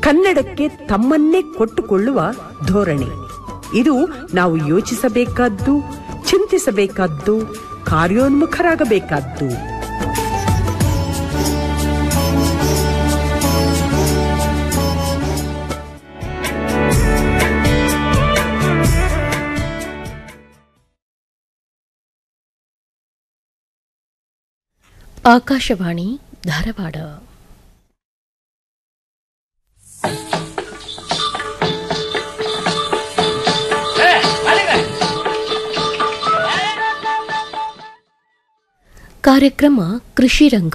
ಕನ್ನಡಕ್ಕೆ ತಮ್ಮನ್ನೇ ಕೊಟ್ಟುಕೊಳ್ಳುವ ಧೋರಣೆ ಇದು ನಾವು ಯೋಚಿಸಬೇಕಾದ್ದು ಚಿಂತಿಸಬೇಕಾದ್ದು ಕಾರ್ಯೋನ್ಮುಖರಾಗಬೇಕಾದ್ದು ಆಕಾಶವಾಣಿ ಧಾರವಾಡ ಕಾರ್ಯಕ್ರಮ ಕೃಷಿ ರಂಗ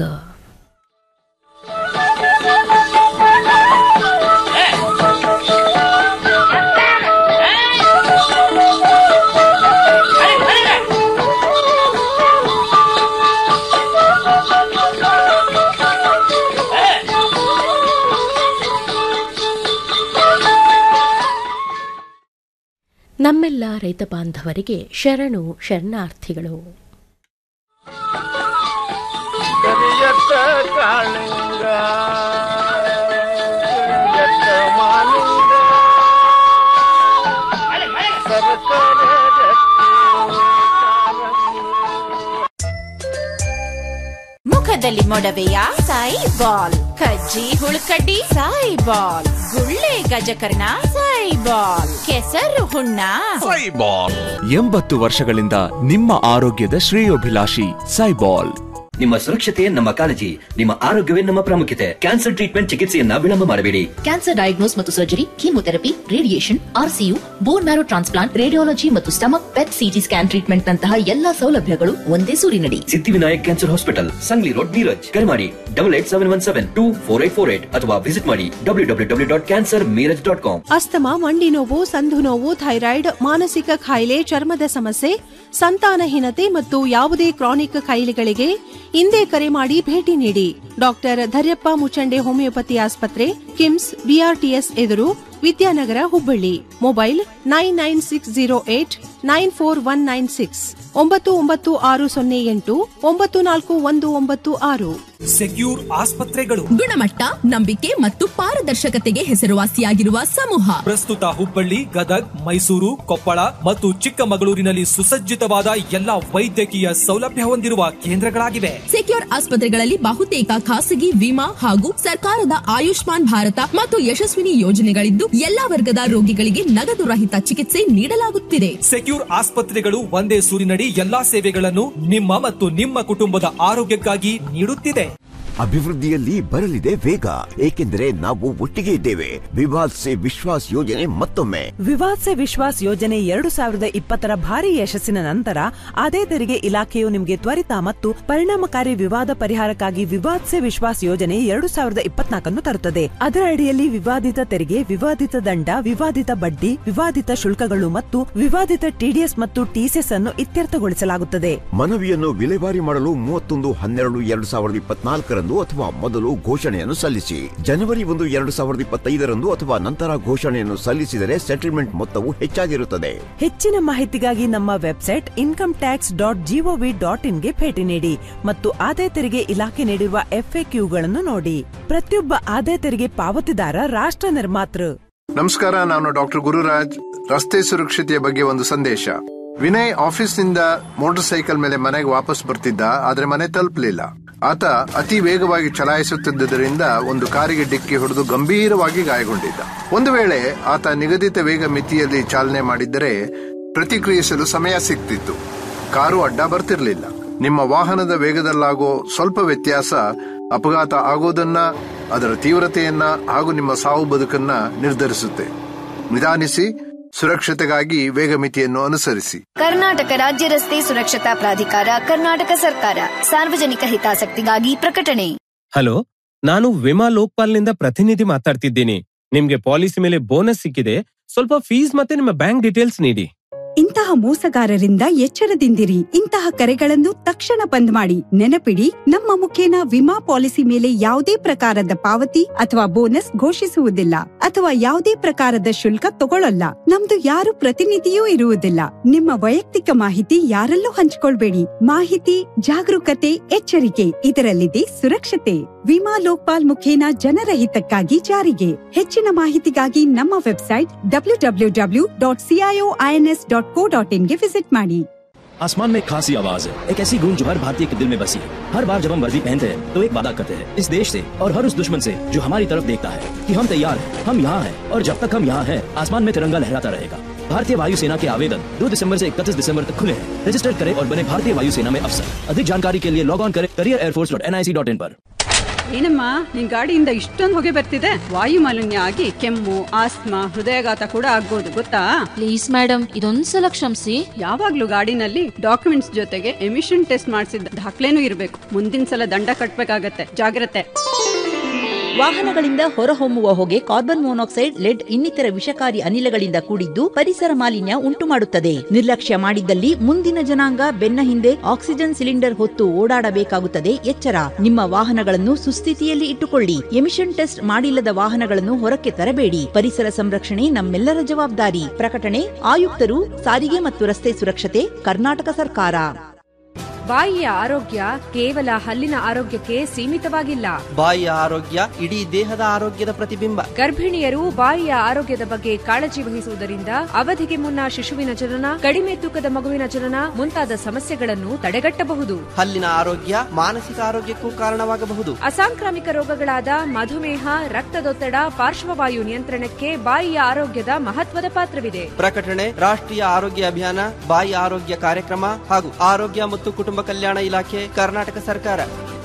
ನಮ್ಮೆಲ್ಲ ರೈತ ಬಾಂಧವರಿಗೆ ಶರಣು ಶರಣಾರ್ಥಿಗಳು ಕರಿಯತ್ತ ಕಾಳಿಂಗ ಕರಿಯತ್ತ ಮಾಲಿಂಗ ಸರಸರ ರತ್ತಿ ಕಾರಂಗಿ. ಮುಖದಲ್ಲಿ ಮೊಡವೆಯ ಸಾಯಿ ಬಾಲ್ ಕಜ್ಜಿ ಹುಳುಕಡ್ಡಿ ಸಾಯಿ ಬಾಲ್ ಗುಳ್ಳೆ ಗಜಕರ್ಣ ಸಾಯಿ ಬಾಲ್ ಕೆಸರು ಹುಣ್ಣ ಸೈಬಾಲ್ ಎಂಬತ್ತು ವರ್ಷಗಳಿಂದ ನಿಮ್ಮ ಆರೋಗ್ಯದ ಶ್ರೇಯೋಭಿಲಾಷಿ ಸೈಬಾಲ್ ನಿಮ್ಮ ಸುರಕ್ಷತೆ ನಮ್ಮ ಕಾಳಜಿ ನಿಮ್ಮ ಆರೋಗ್ಯವೇ ನಮ್ಮ ಪ್ರಾಮುಖ್ಯತೆ ಕ್ಯಾನ್ಸರ್ ಟ್ರೀಟ್ಮೆಂಟ್ ಚಿಕಿತ್ಸೆಯನ್ನ ವಿಳಂಬ ಮಾಡಬೇಡಿ ಕ್ಯಾನ್ಸರ್ ಡಯಾಗ್ನೋಸ್ ಮತ್ತು surgery chemotherapy radiation RCU bone marrow transplant radiology ಮತ್ತು stomach PET CT scan treatment ನಂತಹ ಎಲ್ಲಾ ಸೌಲಭ್ಯಗಳು ಒಂದೇ ಸೂರಿನಡಿ Siddhivinayak cancer hospital Sangli road Miraj ಕರೆ ಮಾಡಿ double eight seven one seven two four eight four eight ಅಥವಾ ವಿಸಿಟ್ ಮಾಡಿ W W W dot cancer Miraj dot com ಅಸ್ತಮ ಮಂಡಿ ನೋವು ಸಂಧು ನೋವು ಥೈರಾಯ್ಡ್ ಮಾನಸಿಕ ಕಾಯಿಲೆ ಚರ್ಮದ ಸಮಸ್ಯೆ ಸಂತಾನಹೀನತೆ ಮತ್ತು ಯಾವುದೇ ಕ್ರಾನಿಕ್ ಕಾಯಿಲೆಗಳಿಗೆ ಇಂದೇ ಕರೆ ಮಾಡಿ ಭೇಟಿ ನೀಡಿ ಡಾಕ್ಟರ್ ಧರ್ಯಪ್ಪ ಮುಚಂಡೆ ಹೋಮಿಯೋಪತಿ ಆಸ್ಪತ್ರೆ ಕಿಮ್ಸ್ ಬಿಆರ್ಟಿಎಸ್ ಎದುರು Vidyanagar Hubballi mobile nine nine six zero eight nine four one nine six ಒಂಬತ್ತು ಒಂಬತ್ತು ಆರು ಸೊನ್ನೆ ಎಂಟು ಒಂಬತ್ತು ನಾಲ್ಕು ಒಂದು ಒಂಬತ್ತು ಆರು ಸೆಕ್ಯೂರ್ ಆಸ್ಪತ್ರೆಗಳು ಗುಣಮಟ್ಟ ನಂಬಿಕೆ ಮತ್ತು ಪಾರದರ್ಶಕತೆಗೆ ಹೆಸರುವಾಸಿಯಾಗಿರುವ ಸಮೂಹ ಪ್ರಸ್ತುತ ಹುಬ್ಬಳ್ಳಿ ಗದಗ್ ಮೈಸೂರು ಕೊಪ್ಪಳ ಮತ್ತು ಚಿಕ್ಕಮಗಳೂರಿನಲ್ಲಿ ಸುಸಜ್ಜಿತವಾದ ಎಲ್ಲಾ ವೈದ್ಯಕೀಯ ಸೌಲಭ್ಯ ಹೊಂದಿರುವ ಕೇಂದ್ರಗಳಾಗಿವೆ ಸೆಕ್ಯೂರ್ ಆಸ್ಪತ್ರೆಗಳಲ್ಲಿ ಬಹುತೇಕ ಖಾಸಗಿ ವಿಮಾ ಹಾಗೂ ಸರ್ಕಾರದ ಆಯುಷ್ಮಾನ್ ಭಾರತ ಮತ್ತು ಯಶಸ್ವಿನಿ ಯೋಜನೆಗಳಿದ್ದು ಎಲ್ಲಾ ವರ್ಗದ ರೋಗಿಗಳಿಗೆ ನಗದು ರಹಿತ ಚಿಕಿತ್ಸೆ ನೀಡಲಾಗುತ್ತಿದೆ ಸೆಕ್ಯೂರ್ ಆಸ್ಪತ್ರೆಗಳು ಒಂದೇ ಸೂರಿನಡಿ ಎಲ್ಲಾ ಸೇವೆಗಳನ್ನು ನಿಮ್ಮ ಮತ್ತು ನಿಮ್ಮ ಕುಟುಂಬದ ಆರೋಗ್ಯಕ್ಕಾಗಿ ನೀಡುತ್ತಿದೆ ಅಭಿವೃದ್ಧಿಯಲ್ಲಿ ಬರಲಿದೆ ವೇಗ ಏಕೆಂದರೆ ನಾವು ಒಟ್ಟಿಗೆ ಇದ್ದೇವೆ ವಿವಾದ್ ಸೆ ವಿಶ್ವಾಸ್ ಯೋಜನೆ ಮತ್ತೊಮ್ಮೆ ವಿವಾದ್ ಸೆ ವಿಶ್ವಾಸ್ ಯೋಜನೆ ಎರಡು ಸಾವಿರದ ಇಪ್ಪತ್ತರ ಭಾರಿ ಯಶಸ್ಸಿನ ನಂತರ ಅದೇ ತೆರಿಗೆ ಇಲಾಖೆಯು ನಿಮಗೆ ತ್ವರಿತ ಮತ್ತು ಪರಿಣಾಮಕಾರಿ ವಿವಾದ ಪರಿಹಾರಕ್ಕಾಗಿ ವಿವಾದ್ ಸೆ ವಿಶ್ವಾಸ್ ಯೋಜನೆ ಎರಡು ಸಾವಿರದ ಇಪ್ಪತ್ನಾಲ್ಕನ್ನು ತರುತ್ತದೆ ಅದರ ಅಡಿಯಲ್ಲಿ ವಿವಾದಿತ ತೆರಿಗೆ ವಿವಾದಿತ ದಂಡ ವಿವಾದಿತ ಬಡ್ಡಿ ವಿವಾದಿತ ಶುಲ್ಕಗಳು ಮತ್ತು ವಿವಾದಿತ ಟಿಡಿಎಸ್ ಮತ್ತು ಟಿಸಿಎಸ್ ಅನ್ನು ಇತ್ಯರ್ಥಗೊಳಿಸಲಾಗುತ್ತದೆ ಮನವಿಯನ್ನು ವಿಲೇವಾರಿ ಮಾಡಲು ಮೂವತ್ತೊಂದು ಹನ್ನೆರಡು ಎರಡು ಸಾವಿರದ ಇಪ್ಪತ್ನಾಲ್ಕರಂದು ಅಥವಾ ಮೊದಲು ಘೋಷಣೆಯನ್ನು ಸಲ್ಲಿಸಿ ಜನವರಿ ಒಂದು ಎರಡು ಸಾವಿರದ ಇಪ್ಪತ್ತೈದರಂದು ಅಥವಾ ನಂತರ ಘೋಷಣೆಯನ್ನು ಸಲ್ಲಿಸಿದರೆ ಸೆಟಲ್ಮೆಂಟ್ ಮೊತ್ತವು ಹೆಚ್ಚಾಗಿರುತ್ತದೆ ಹೆಚ್ಚಿನ ಮಾಹಿತಿಗಾಗಿ ನಮ್ಮ website income tax dot GOV dot ಇನ್ಗೆ ಭೇಟಿ ನೀಡಿ ಮತ್ತು ಆದಾಯ ತೆರಿಗೆ ಇಲಾಖೆ ನೀಡಿರುವ ಎಫ್ಎಕ್ಯೂಗಳನ್ನು ನೋಡಿ ಪ್ರತಿಯೊಬ್ಬ ಆದಾಯ ತೆರಿಗೆ ಪಾವತಿದಾರ ರಾಷ್ಟ್ರ ನಿರ್ಮಾತೃ ನಮಸ್ಕಾರ ನಾನು ಡಾಕ್ಟರ್ ಗುರುರಾಜ್ ರಸ್ತೆ ಸುರಕ್ಷತೆಯ ಬಗ್ಗೆ ಒಂದು ಸಂದೇಶ ವಿನಯ್ ಆಫೀಸ್ನಿಂದ ಮೋಟಾರ್ ಸೈಕಲ್ ಮೇಲೆ ಮನೆಗೆ ವಾಪಸ್ ಬರ್ತಿದ್ದ ಆದ್ರೆ ಮನೆ ತಲುಪಲಿಲ್ಲ ಆತ ಅತಿ ವೇಗವಾಗಿ ಚಲಾಯಿಸುತ್ತಿದ್ದರಿಂದ ಒಂದು ಕಾರಿಗೆ ಡಿಕ್ಕಿ ಹೊಡೆದು ಗಂಭೀರವಾಗಿ ಗಾಯಗೊಂಡಿದ್ದ ಒಂದು ವೇಳೆ ಆತ ನಿಗದಿತ ವೇಗ ಮಿತಿಯಲ್ಲಿ ಚಾಲನೆ ಮಾಡಿದ್ದರೆ ಪ್ರತಿಕ್ರಿಯಿಸಲು ಸಮಯ ಸಿಗ್ತಿತ್ತು ಕಾರು ಅಡ್ಡ ಬರ್ತಿರ್ಲಿಲ್ಲ ನಿಮ್ಮ ವಾಹನದ ವೇಗದಲ್ಲಾಗೋ ಸ್ವಲ್ಪ ವ್ಯತ್ಯಾಸ ಅಪಘಾತ ಆಗೋದನ್ನ ಅದರ ತೀವ್ರತೆಯನ್ನ ಹಾಗೂ ನಿಮ್ಮ ಸಾವು ಬದುಕನ್ನ ನಿರ್ಧರಿಸುತ್ತೆ ನಿಧಾನಿಸಿ ಸುರಕ್ಷತೆಗಾಗಿ ವೇಗ ಮಿತಿಯನ್ನು ಅನುಸರಿಸಿ ಕರ್ನಾಟಕ ರಾಜ್ಯ ರಸ್ತೆ ಸುರಕ್ಷತಾ ಪ್ರಾಧಿಕಾರ ಕರ್ನಾಟಕ ಸರ್ಕಾರ ಸಾರ್ವಜನಿಕ ಹಿತಾಸಕ್ತಿಗಾಗಿ ಪ್ರಕಟಣೆ ಹಲೋ ನಾನು ವಿಮಾ ಲೋಕ್ಪಾಲ್ನಿಂದ ಪ್ರತಿನಿಧಿ ಮಾತಾಡ್ತಿದ್ದೀನಿ ನಿಮ್ಗೆ ಪಾಲಿಸಿ ಮೇಲೆ ಬೋನಸ್ ಸಿಕ್ಕಿದೆ ಸ್ವಲ್ಪ ಫೀಸ್ ಮತ್ತೆ ನಿಮ್ಮ ಬ್ಯಾಂಕ್ ಡೀಟೇಲ್ಸ್ ನೀಡಿ ಇಂತಹ ಮೋಸಗಾರರಿಂದ ಎಚ್ಚರದಿಂದಿರಿ ಇಂತಹ ಕರೆಗಳನ್ನು ತಕ್ಷಣ ಬಂದ್ ಮಾಡಿ ನೆನಪಿಡಿ ನಮ್ಮ ಮುಖೇನ ವಿಮಾ ಪಾಲಿಸಿ ಮೇಲೆ ಯಾವುದೇ ಪ್ರಕಾರದ ಪಾವತಿ ಅಥವಾ ಬೋನಸ್ ಘೋಷಿಸುವುದಿಲ್ಲ ಅಥವಾ ಯಾವುದೇ ಪ್ರಕಾರದ ಶುಲ್ಕ ತಗೊಳ್ಳಲ್ಲ ನಮ್ದು ಯಾರು ಪ್ರತಿನಿಧಿಯೂ ಇರುವುದಿಲ್ಲ ನಿಮ್ಮ ವೈಯಕ್ತಿಕ ಮಾಹಿತಿ ಯಾರಲ್ಲೂ ಹಂಚಿಕೊಳ್ಬೇಡಿ ಮಾಹಿತಿ ಜಾಗರೂಕತೆ ಎಚ್ಚರಿಕೆ ಇದರಲ್ಲಿದೆ ಸುರಕ್ಷತೆ ವಿಮಾ ಲೋಕ್ಪಾಲ್ ಮುಖೇನ ಜನರ ಹಿತಕ್ಕಾಗಿ ಜಾರಿಗೆ ಹೆಚ್ಚಿನ ಮಾಹಿತಿಗಾಗಿ ನಮ್ಮ website W W W dot CIO INS dot co dot ಇನ್ಗೆ ವಿಸಿಟ್ ಮಾಡಿ आसमान में एक खासी आवाज है एक ऐसी गूंज जो हर भारतीय के दिल में बसी है हर बार जब हम वर्दी पहनते हैं तो एक वादा करते हैं इस देश से और हर उस दुश्मन से जो हमारी तरफ देखता है कि हम तैयार हैं हम यहाँ हैं और जब तक हम यहाँ हैं आसमान में तिरंगा लहराता रहेगा भारतीय वायुसेना के आवेदन 2 दिसंबर से 31 दिसंबर तक खुले हैं रजिस्टर करें और बने भारतीय वायुसेना में अफसर अधिक जानकारी के लिए लॉग ऑन करें career airforce dot N I C dot in पर ಏನಮ್ಮ ನಿನ್ ಗಾಡಿಯಿಂದ ಇಷ್ಟೊಂದು ಹೊಗೆ ಬರ್ತಿದೆ ವಾಯು ಮಾಲಿನ್ಯ ಆಗಿ ಕೆಮ್ಮು ಆಸ್ತಮಾ ಹೃದಯಾಘಾತ ಕೂಡ ಆಗ್ಬೋದು ಗೊತ್ತಾ ಪ್ಲೀಸ್ ಮೇಡಮ್ ಇದೊಂದ್ಸಲ ಕ್ಷಮಿಸಿ ಯಾವಾಗ್ಲೂ ಗಾಡಿನಲ್ಲಿ ಡಾಕ್ಯುಮೆಂಟ್ಸ್ ಜೊತೆಗೆ ಎಮಿಷನ್ ಟೆಸ್ಟ್ ಮಾಡಿಸಿದ ದಾಖಲೆನೂ ಇರಬೇಕು ಮುಂದಿನ ಸಲ ದಂಡ ಕಟ್ಬೇಕಾಗತ್ತೆ ಜಾಗ್ರತೆ ವಾಹನಗಳಿಂದ ಹೊರಹೊಮ್ಮುವ ಹೊಗೆ ಕಾರ್ಬನ್ ಮೊನಾಕ್ಸೈಡ್ ಲೆಡ್ ಇನ್ನಿತರ ವಿಷಕಾರಿ ಅನಿಲಗಳಿಂದ ಕೂಡಿದ್ದು ಪರಿಸರ ಮಾಲಿನ್ಯ ಉಂಟು ಮಾಡುತ್ತದೆ ನಿರ್ಲಕ್ಷ್ಯ ಮಾಡಿದ್ದಲ್ಲಿ ಮುಂದಿನ ಜನಾಂಗ ಬೆನ್ನ ಹಿಂದೆ ಆಕ್ಸಿಜನ್ ಸಿಲಿಂಡರ್ ಹೊತ್ತು ಓಡಾಡಬೇಕಾಗುತ್ತದೆ ಎಚ್ಚರ ನಿಮ್ಮ ವಾಹನಗಳನ್ನು ಸುಸ್ಥಿತಿಯಲ್ಲಿ ಇಟ್ಟುಕೊಳ್ಳಿ ಎಮಿಷನ್ ಟೆಸ್ಟ್ ಮಾಡಿಲ್ಲದ ವಾಹನಗಳನ್ನು ಹೊರಕ್ಕೆ ತರಬೇಡಿ ಪರಿಸರ ಸಂರಕ್ಷಣೆ ನಮ್ಮೆಲ್ಲರ ಜವಾಬ್ದಾರಿ ಪ್ರಕಟಣೆ ಆಯುಕ್ತರು ಸಾರಿಗೆ ಮತ್ತು ರಸ್ತೆ ಸುರಕ್ಷತೆ ಕರ್ನಾಟಕ ಸರ್ಕಾರ ಬಾಯಿಯ ಆರೋಗ್ಯ ಕೇವಲ ಹಲ್ಲಿನ ಆರೋಗ್ಯಕ್ಕೆ ಸೀಮಿತವಾಗಿಲ್ಲ ಬಾಯಿಯ ಆರೋಗ್ಯ ಇಡೀ ದೇಹದ ಆರೋಗ್ಯದ ಪ್ರತಿಬಿಂಬ ಗರ್ಭಿಣಿಯರು ಬಾಯಿಯ ಆರೋಗ್ಯದ ಬಗ್ಗೆ ಕಾಳಜಿ ವಹಿಸುವುದರಿಂದ ಅವಧಿಗೆ ಮುನ್ನ ಶಿಶುವಿನ ಜನನ ಕಡಿಮೆ ತೂಕದ ಮಗುವಿನ ಜನನ ಮುಂತಾದ ಸಮಸ್ಯೆಗಳನ್ನು ತಡೆಗಟ್ಟಬಹುದು ಹಲ್ಲಿನ ಆರೋಗ್ಯ ಮಾನಸಿಕ ಆರೋಗ್ಯಕ್ಕೂ ಕಾರಣವಾಗಬಹುದು ಅಸಾಂಕ್ರಾಮಿಕ ರೋಗಗಳಾದ ಮಧುಮೇಹ ರಕ್ತದೊತ್ತಡ ಪಾರ್ಶ್ವವಾಯು ನಿಯಂತ್ರಣಕ್ಕೆ ಬಾಯಿಯ ಆರೋಗ್ಯದ ಮಹತ್ವದ ಪಾತ್ರವಿದೆ ಪ್ರಕಟಣೆ ರಾಷ್ಟ್ರೀಯ ಆರೋಗ್ಯ ಅಭಿಯಾನ ಬಾಯಿ ಆರೋಗ್ಯ ಕಾರ್ಯಕ್ರಮ ಹಾಗೂ ಆರೋಗ್ಯ ಮತ್ತು ಕುಟುಂಬ ಕಲ್ಯಾಣ ಇಲಾಖೆ ಕರ್ನಾಟಕ ಸರ್ಕಾರ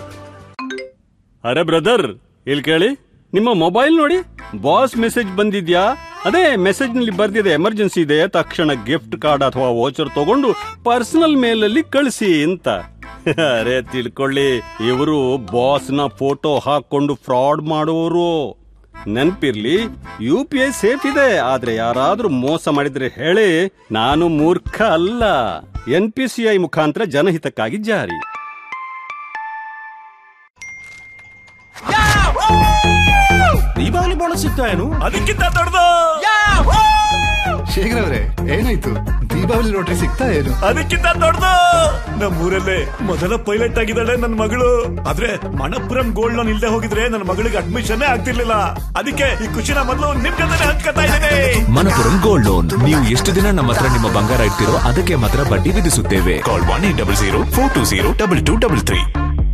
ಅರೆ ಬ್ರದರ್ ಇಲ್ಲಿ ಕೇಳಿ ನಿಮ್ಮ ಮೊಬೈಲ್ ನೋಡಿ ಬಾಸ್ ಮೆಸೇಜ್ ಬಂದಿದ್ಯಾ ಅದೇ ಮೆಸೇಜ್ ನಲ್ಲಿ ಬರ್ದಿದೆ ಎಮರ್ಜೆನ್ಸಿ ಇದೆ ತಕ್ಷಣ ಗಿಫ್ಟ್ ಕಾರ್ಡ್ ಅಥವಾ ವೋಚರ್ ತಗೊಂಡು ಪರ್ಸನಲ್ ಮೇಲ್ ಅಲ್ಲಿ ಕಳಿಸಿ ಅಂತ ಅರೆ ತಿಳ್ಕೊಳ್ಳಿ ಇವರು ಬಾಸ್ ನ ಫೋಟೋ ಹಾಕೊಂಡು ಫ್ರಾಡ್ ಮಾಡುವವರು ನೆನ್ಪಿರ್ಲಿ ಯು ಪಿ ಐ ಸೇಫ್ ಇದೆ ಆದ್ರೆ ಯಾರಾದ್ರೂ ಮೋಸ ಮಾಡಿದ್ರೆ ಹೇಳಿ ನಾನು ಮೂರ್ಖ ಅಲ್ಲ ಎನ್ ಪಿ ಸಿ ಐ ಮುಖಾಂತರ ಜನಹಿತಕ್ಕಾಗಿ ಜಾರಿ ದೀಪಾವಳಿ ಬೋನಸ್ ಸಿಗ್ತಾ ಏನು ಅದಕ್ಕಿಂತ ದೊಡ್ಡದು ಶೇಖರ್ ಅವರೇ ಏನಾಯ್ತು ದೀಪಾವಳಿ ಲಾಟ್ರಿ ಸಿಗ್ತಾ ಏನು ಅದಕ್ಕಿಂತ ದೊಡ್ಡದು ನಮ್ಮೂರಲ್ಲೇ ಮೊದಲ ಪೈಲಟ್ ಆಗಿದ್ದಾಳೆ ನನ್ನ ಮಗಳು ಆದ್ರೆ ಮಣಪುರಂ ಗೋಲ್ಡ್ ಲೋನ್ ಇಲ್ಲದೆ ಹೋಗಿದ್ರೆ ನನ್ನ ಮಗಳಿಗೆ ಅಡ್ಮಿಷನ್ ಆಗ್ತಿರ್ಲಿಲ್ಲ ಅದಕ್ಕೆ ಈ ಖುಷಿನ ಮೊದಲು ನಿಮ್ ಜೊತೆ ಹಂಚ್ಕೊತಾ ಇದ್ದೇನೆ ಮನಪುರಂ ಗೋಲ್ಡ್ ಲೋನ್ ನೀವು ಎಷ್ಟು ದಿನ ನಮ್ಮ ಹತ್ರ ನಿಮ್ಮ ಬಂಗಾರ ಇಡ್ತಿರೋ ಅದಕ್ಕೆ ಮಾತ್ರ ಬಡ್ಡಿ ವಿಧಿಸುತ್ತೇವೆ call one eight double zero four two zero double two double three